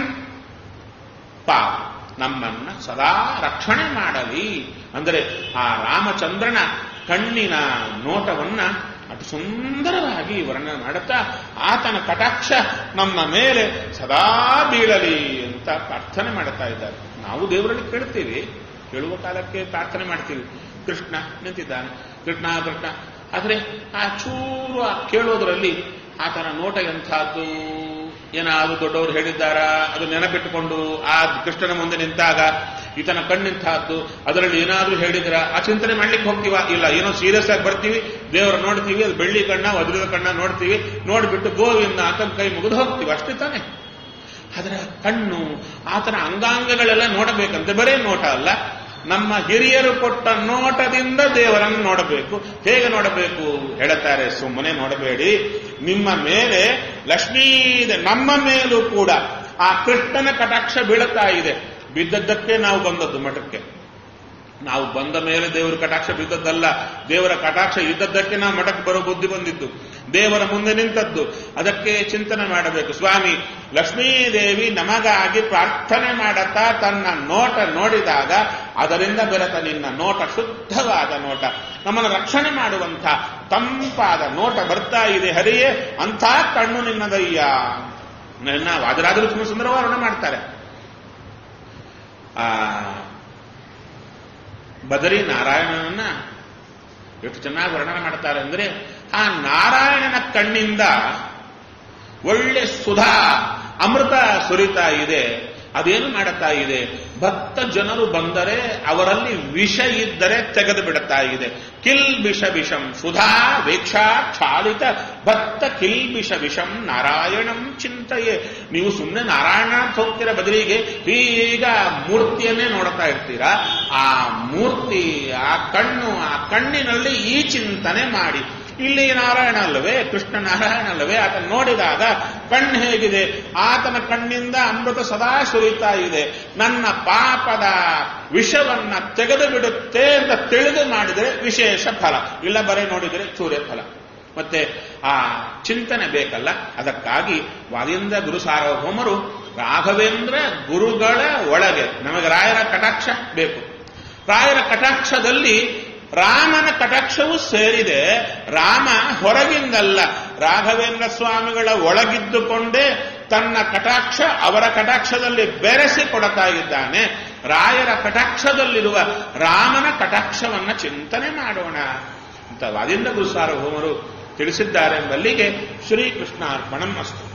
ಪಾ ನಮ್ಮನ್ನ ಸದಾ ರಕ್ಷಣೆ ಮಾಡಲಿ ಅಂದರೆ ಆ ರಾಮಚಂದ್ರನ ಕಣ್ಣಿನ ನೋಟವನ್ನ ಅಷ್ಟು ಸುಂದರವಾಗಿ ವರ್ಣನೆ ಮಾಡುತ್ತಾ ಆತನ ಕಟಾಕ್ಷ ನಮ್ಮ ಮೇಲೆ ಸದಾ ಬೀಳಲಿ ಅಂತ ಪ್ರಾರ್ಥನೆ ಮಾಡುತ್ತಾ ಇದ್ದಾರೆ ನಾವು ದೇವರಲ್ಲಿ ಕೇಳ್ತೀವಿ ಕೇಳುವ ಕಾಲಕ್ಕೆ ಪ್ರಾರ್ಥನೆ ಮಾಡ್ತೀವಿ ಕೃಷ್ಣ ನಿಂತಿದ್ದಾನೆ ಕೃಷ್ಣ ಕೃಷ್ಣ ಆದರೆ ಆ ಚೂರು ಆ ಕೇಳೋದ್ರಲ್ಲಿ ಆತನ ನೋಟ ಎಂಥದ್ದು ಏನಾದ್ರು ದೊಡ್ಡವರು ಹೇಳಿದ್ದಾರಾ ಅದು ನೆನಪಿಟ್ಟುಕೊಂಡು ಆ ಕೃಷ್ಣನ ಮುಂದೆ ನಿಂತಾಗ ಈತನ ಕಣ್ಣಿಂತಹದ್ದು ಅದರಲ್ಲಿ ಏನಾದ್ರೂ ಹೇಳಿದ್ರ ಆ ಚಿಂತನೆ ಮಾಡ್ಲಿಕ್ಕೆ ಹೋಗ್ತೀವ ಇಲ್ಲ ಏನೋ ಸೀರಿಯಸ್ ಆಗಿ ಬರ್ತೀವಿ ದೇವರ ನೋಡ್ತೀವಿ ಅದು ಬೆಳ್ಳಿ ಕಣ್ಣ ವಜ್ರದ ಕಣ್ಣ ನೋಡ್ತೀವಿ ನೋಡ್ಬಿಟ್ಟು ಗೋವಿಂದ ಆತನ ಕೈ ಮುಗಿದು ಹೋಗ್ತೀವಿ ಅಷ್ಟೇ ತಾನೆ ಅದರ ಕಣ್ಣು ಆತನ ಅಂಗಾಂಗಗಳೆಲ್ಲ ನೋಡಬೇಕಂತೆ ಬರೇ ನೋಟ ಅಲ್ಲ ನಮ್ಮ ಹಿರಿಯರು ಕೊಟ್ಟ ನೋಟದಿಂದ ದೇವರನ್ನು ನೋಡಬೇಕು ಹೇಗೆ ನೋಡಬೇಕು ಹೇಳುತ್ತಾರೆ ಸುಮ್ಮನೆ ನೋಡಬೇಡಿ ನಿಮ್ಮ ಮೇಲೆ ಲಕ್ಷ್ಮೀ ಇದೆ ನಮ್ಮ ಮೇಲೂ ಕೂಡ ಆ ಕೃಷ್ಣನ ಕಟಾಕ್ಷ ಬೀಳುತ್ತಾ ಇದೆ ಬಿದ್ದದ್ದಕ್ಕೆ ನಾವು ಬಂದದ್ದು ಮಠಕ್ಕೆ ನಾವು ಬಂದ ಮೇಲೆ ದೇವರ ಕಟಾಕ್ಷ ಬಿದ್ದದ್ದಲ್ಲ ದೇವರ ಕಟಾಕ್ಷ ಇದ್ದದ್ದಕ್ಕೆ ನಾವು ಮಠಕ್ಕೆ ಬರೋ ಬುದ್ಧಿ ಬಂದಿದ್ದು ದೇವರ ಮುಂದೆ ನಿಂತದ್ದು ಅದಕ್ಕೆ ಚಿಂತನೆ ಮಾಡಬೇಕು ಸ್ವಾಮಿ ಲಕ್ಷ್ಮೀದೇವಿ ನಮಗಾಗಿ ಪ್ರಾರ್ಥನೆ ಮಾಡತಾ ತನ್ನ ನೋಟ ನೋಡಿದಾಗ ಅದರಿಂದ ಬೆರೆತ ನಿನ್ನ ನೋಟ ಶುದ್ಧವಾದ ನೋಟ ನಮ್ಮನ್ನು ರಕ್ಷಣೆ ಮಾಡುವಂಥ ತಂಪಾದ ನೋಟ ಬರ್ತಾ ಇದೆ ಹರಿಯೇ ಅಂಥ ಕಣ್ಣು ನಿನ್ನದಯ್ಯ ನನ್ನ ವಾದರಾದರೂ ತುಂಬ ಸುಂದರವಾಗಿ ವರ್ಣನೆ ಮಾಡ್ತಾರೆ ಆ ಬದರಿ ನಾರಾಯಣನನ್ನ ಎಷ್ಟು ಚೆನ್ನಾಗಿ ವರ್ಣನೆ ಮಾಡ್ತಾರೆ ಅಂದ್ರೆ ಆ ನಾರಾಯಣನ ಕಣ್ಣಿಂದ ಒಳ್ಳೆ ಸುಧಾ ಅಮೃತ ಸುರಿತಾ ಇದೆ ಅದೇನು ಮಾಡುತ್ತಾ ಇದೆ ಭಕ್ತ ಜನರು ಬಂದರೆ ಅವರಲ್ಲಿ ವಿಷ ಇದ್ದರೆ ತೆಗೆದು ಬಿಡುತ್ತಾ ಇದೆ ಕಿಲ್ಬಿಷ ವಿಷಂ ಸುಧಾ ವೇಕ್ಷಾ ಕ್ಷಾಳಿತ ಭಕ್ತ ಕಿಲ್ಬಿಷ ವಿಷಂ ನಾರಾಯಣಂ ಚಿಂತೆಯೇ ನೀವು ಸುಮ್ಮನೆ ನಾರಾಯಣ ಅಂತ ಹೋಗ್ತೀರ ಬದಲಿಗೆ ಈಗ ಮೂರ್ತಿಯನ್ನೇ ನೋಡ್ತಾ ಇರ್ತೀರಾ ಆ ಮೂರ್ತಿ ಆ ಕಣ್ಣು ಆ ಕಣ್ಣಿನಲ್ಲಿ ಈ ಚಿಂತನೆ ಮಾಡಿ ಇಲ್ಲಿ ನಾರಾಯಣ ಅಲ್ಲವೇ ಕೃಷ್ಣ ನಾರಾಯಣ ಅಲ್ಲವೇ ಆತ ನೋಡಿದಾಗ ಕಣ್ಣು ಹೇಗಿದೆ ಆತನ ಕಣ್ಣಿಂದ ಅಮೃತ ಸದಾ ಸುರಿತಾ ಇದೆ ನನ್ನ ಪಾಪದ ವಿಷವನ್ನ ತೆಗೆದು ಬಿಡುತ್ತೆ ಅಂತ ತಿಳಿದು ಮಾಡಿದರೆ ವಿಶೇಷ ಫಲ ಇಲ್ಲ ಬರೀ ನೋಡಿದರೆ ಚೂರೆ ಫಲ ಮತ್ತೆ ಆ ಚಿಂತನೆ ಬೇಕಲ್ಲ ಅದಕ್ಕಾಗಿ ವಾದಿಂದ ಗುರು ಸಾರ್ವಭೌಮರು ರಾಘವೇಂದ್ರ ಗುರುಗಳ ಒಳಗೆ ನಮಗೆ ರಾಯರ ಕಟಾಕ್ಷ ಬೇಕು ರಾಯರ ಕಟಾಕ್ಷದಲ್ಲಿ ರಾಮನ ಕಟಾಕ್ಷವೂ ಸೇರಿದೆ ರಾಮ ಹೊರಗಿಂದಲ್ಲ ರಾಘವೇಂದ್ರ ಸ್ವಾಮಿಗಳ ಒಳಗಿದ್ದುಕೊಂಡೇ ತನ್ನ ಕಟಾಕ್ಷ ಅವರ ಕಟಾಕ್ಷದಲ್ಲಿ ಬೆರೆಸಿ ಕೊಡ್ತಾ ಇದ್ದಾನೆ ರಾಯರ ಕಟಾಕ್ಷದಲ್ಲಿರುವ ರಾಮನ ಕಟಾಕ್ಷವನ್ನ ಚಿಂತನೆ ಮಾಡೋಣ ಅಂತ ವಾದಿಂದ ಗುರು ಸಾರ್ವಭೌಮರು ತಿಳಿಸಿದ್ದಾರೆ ಎಂಬಲ್ಲಿಗೆ ಶ್ರೀಕೃಷ್ಣ ಅರ್ಪಣಂ ಅಸ್ತು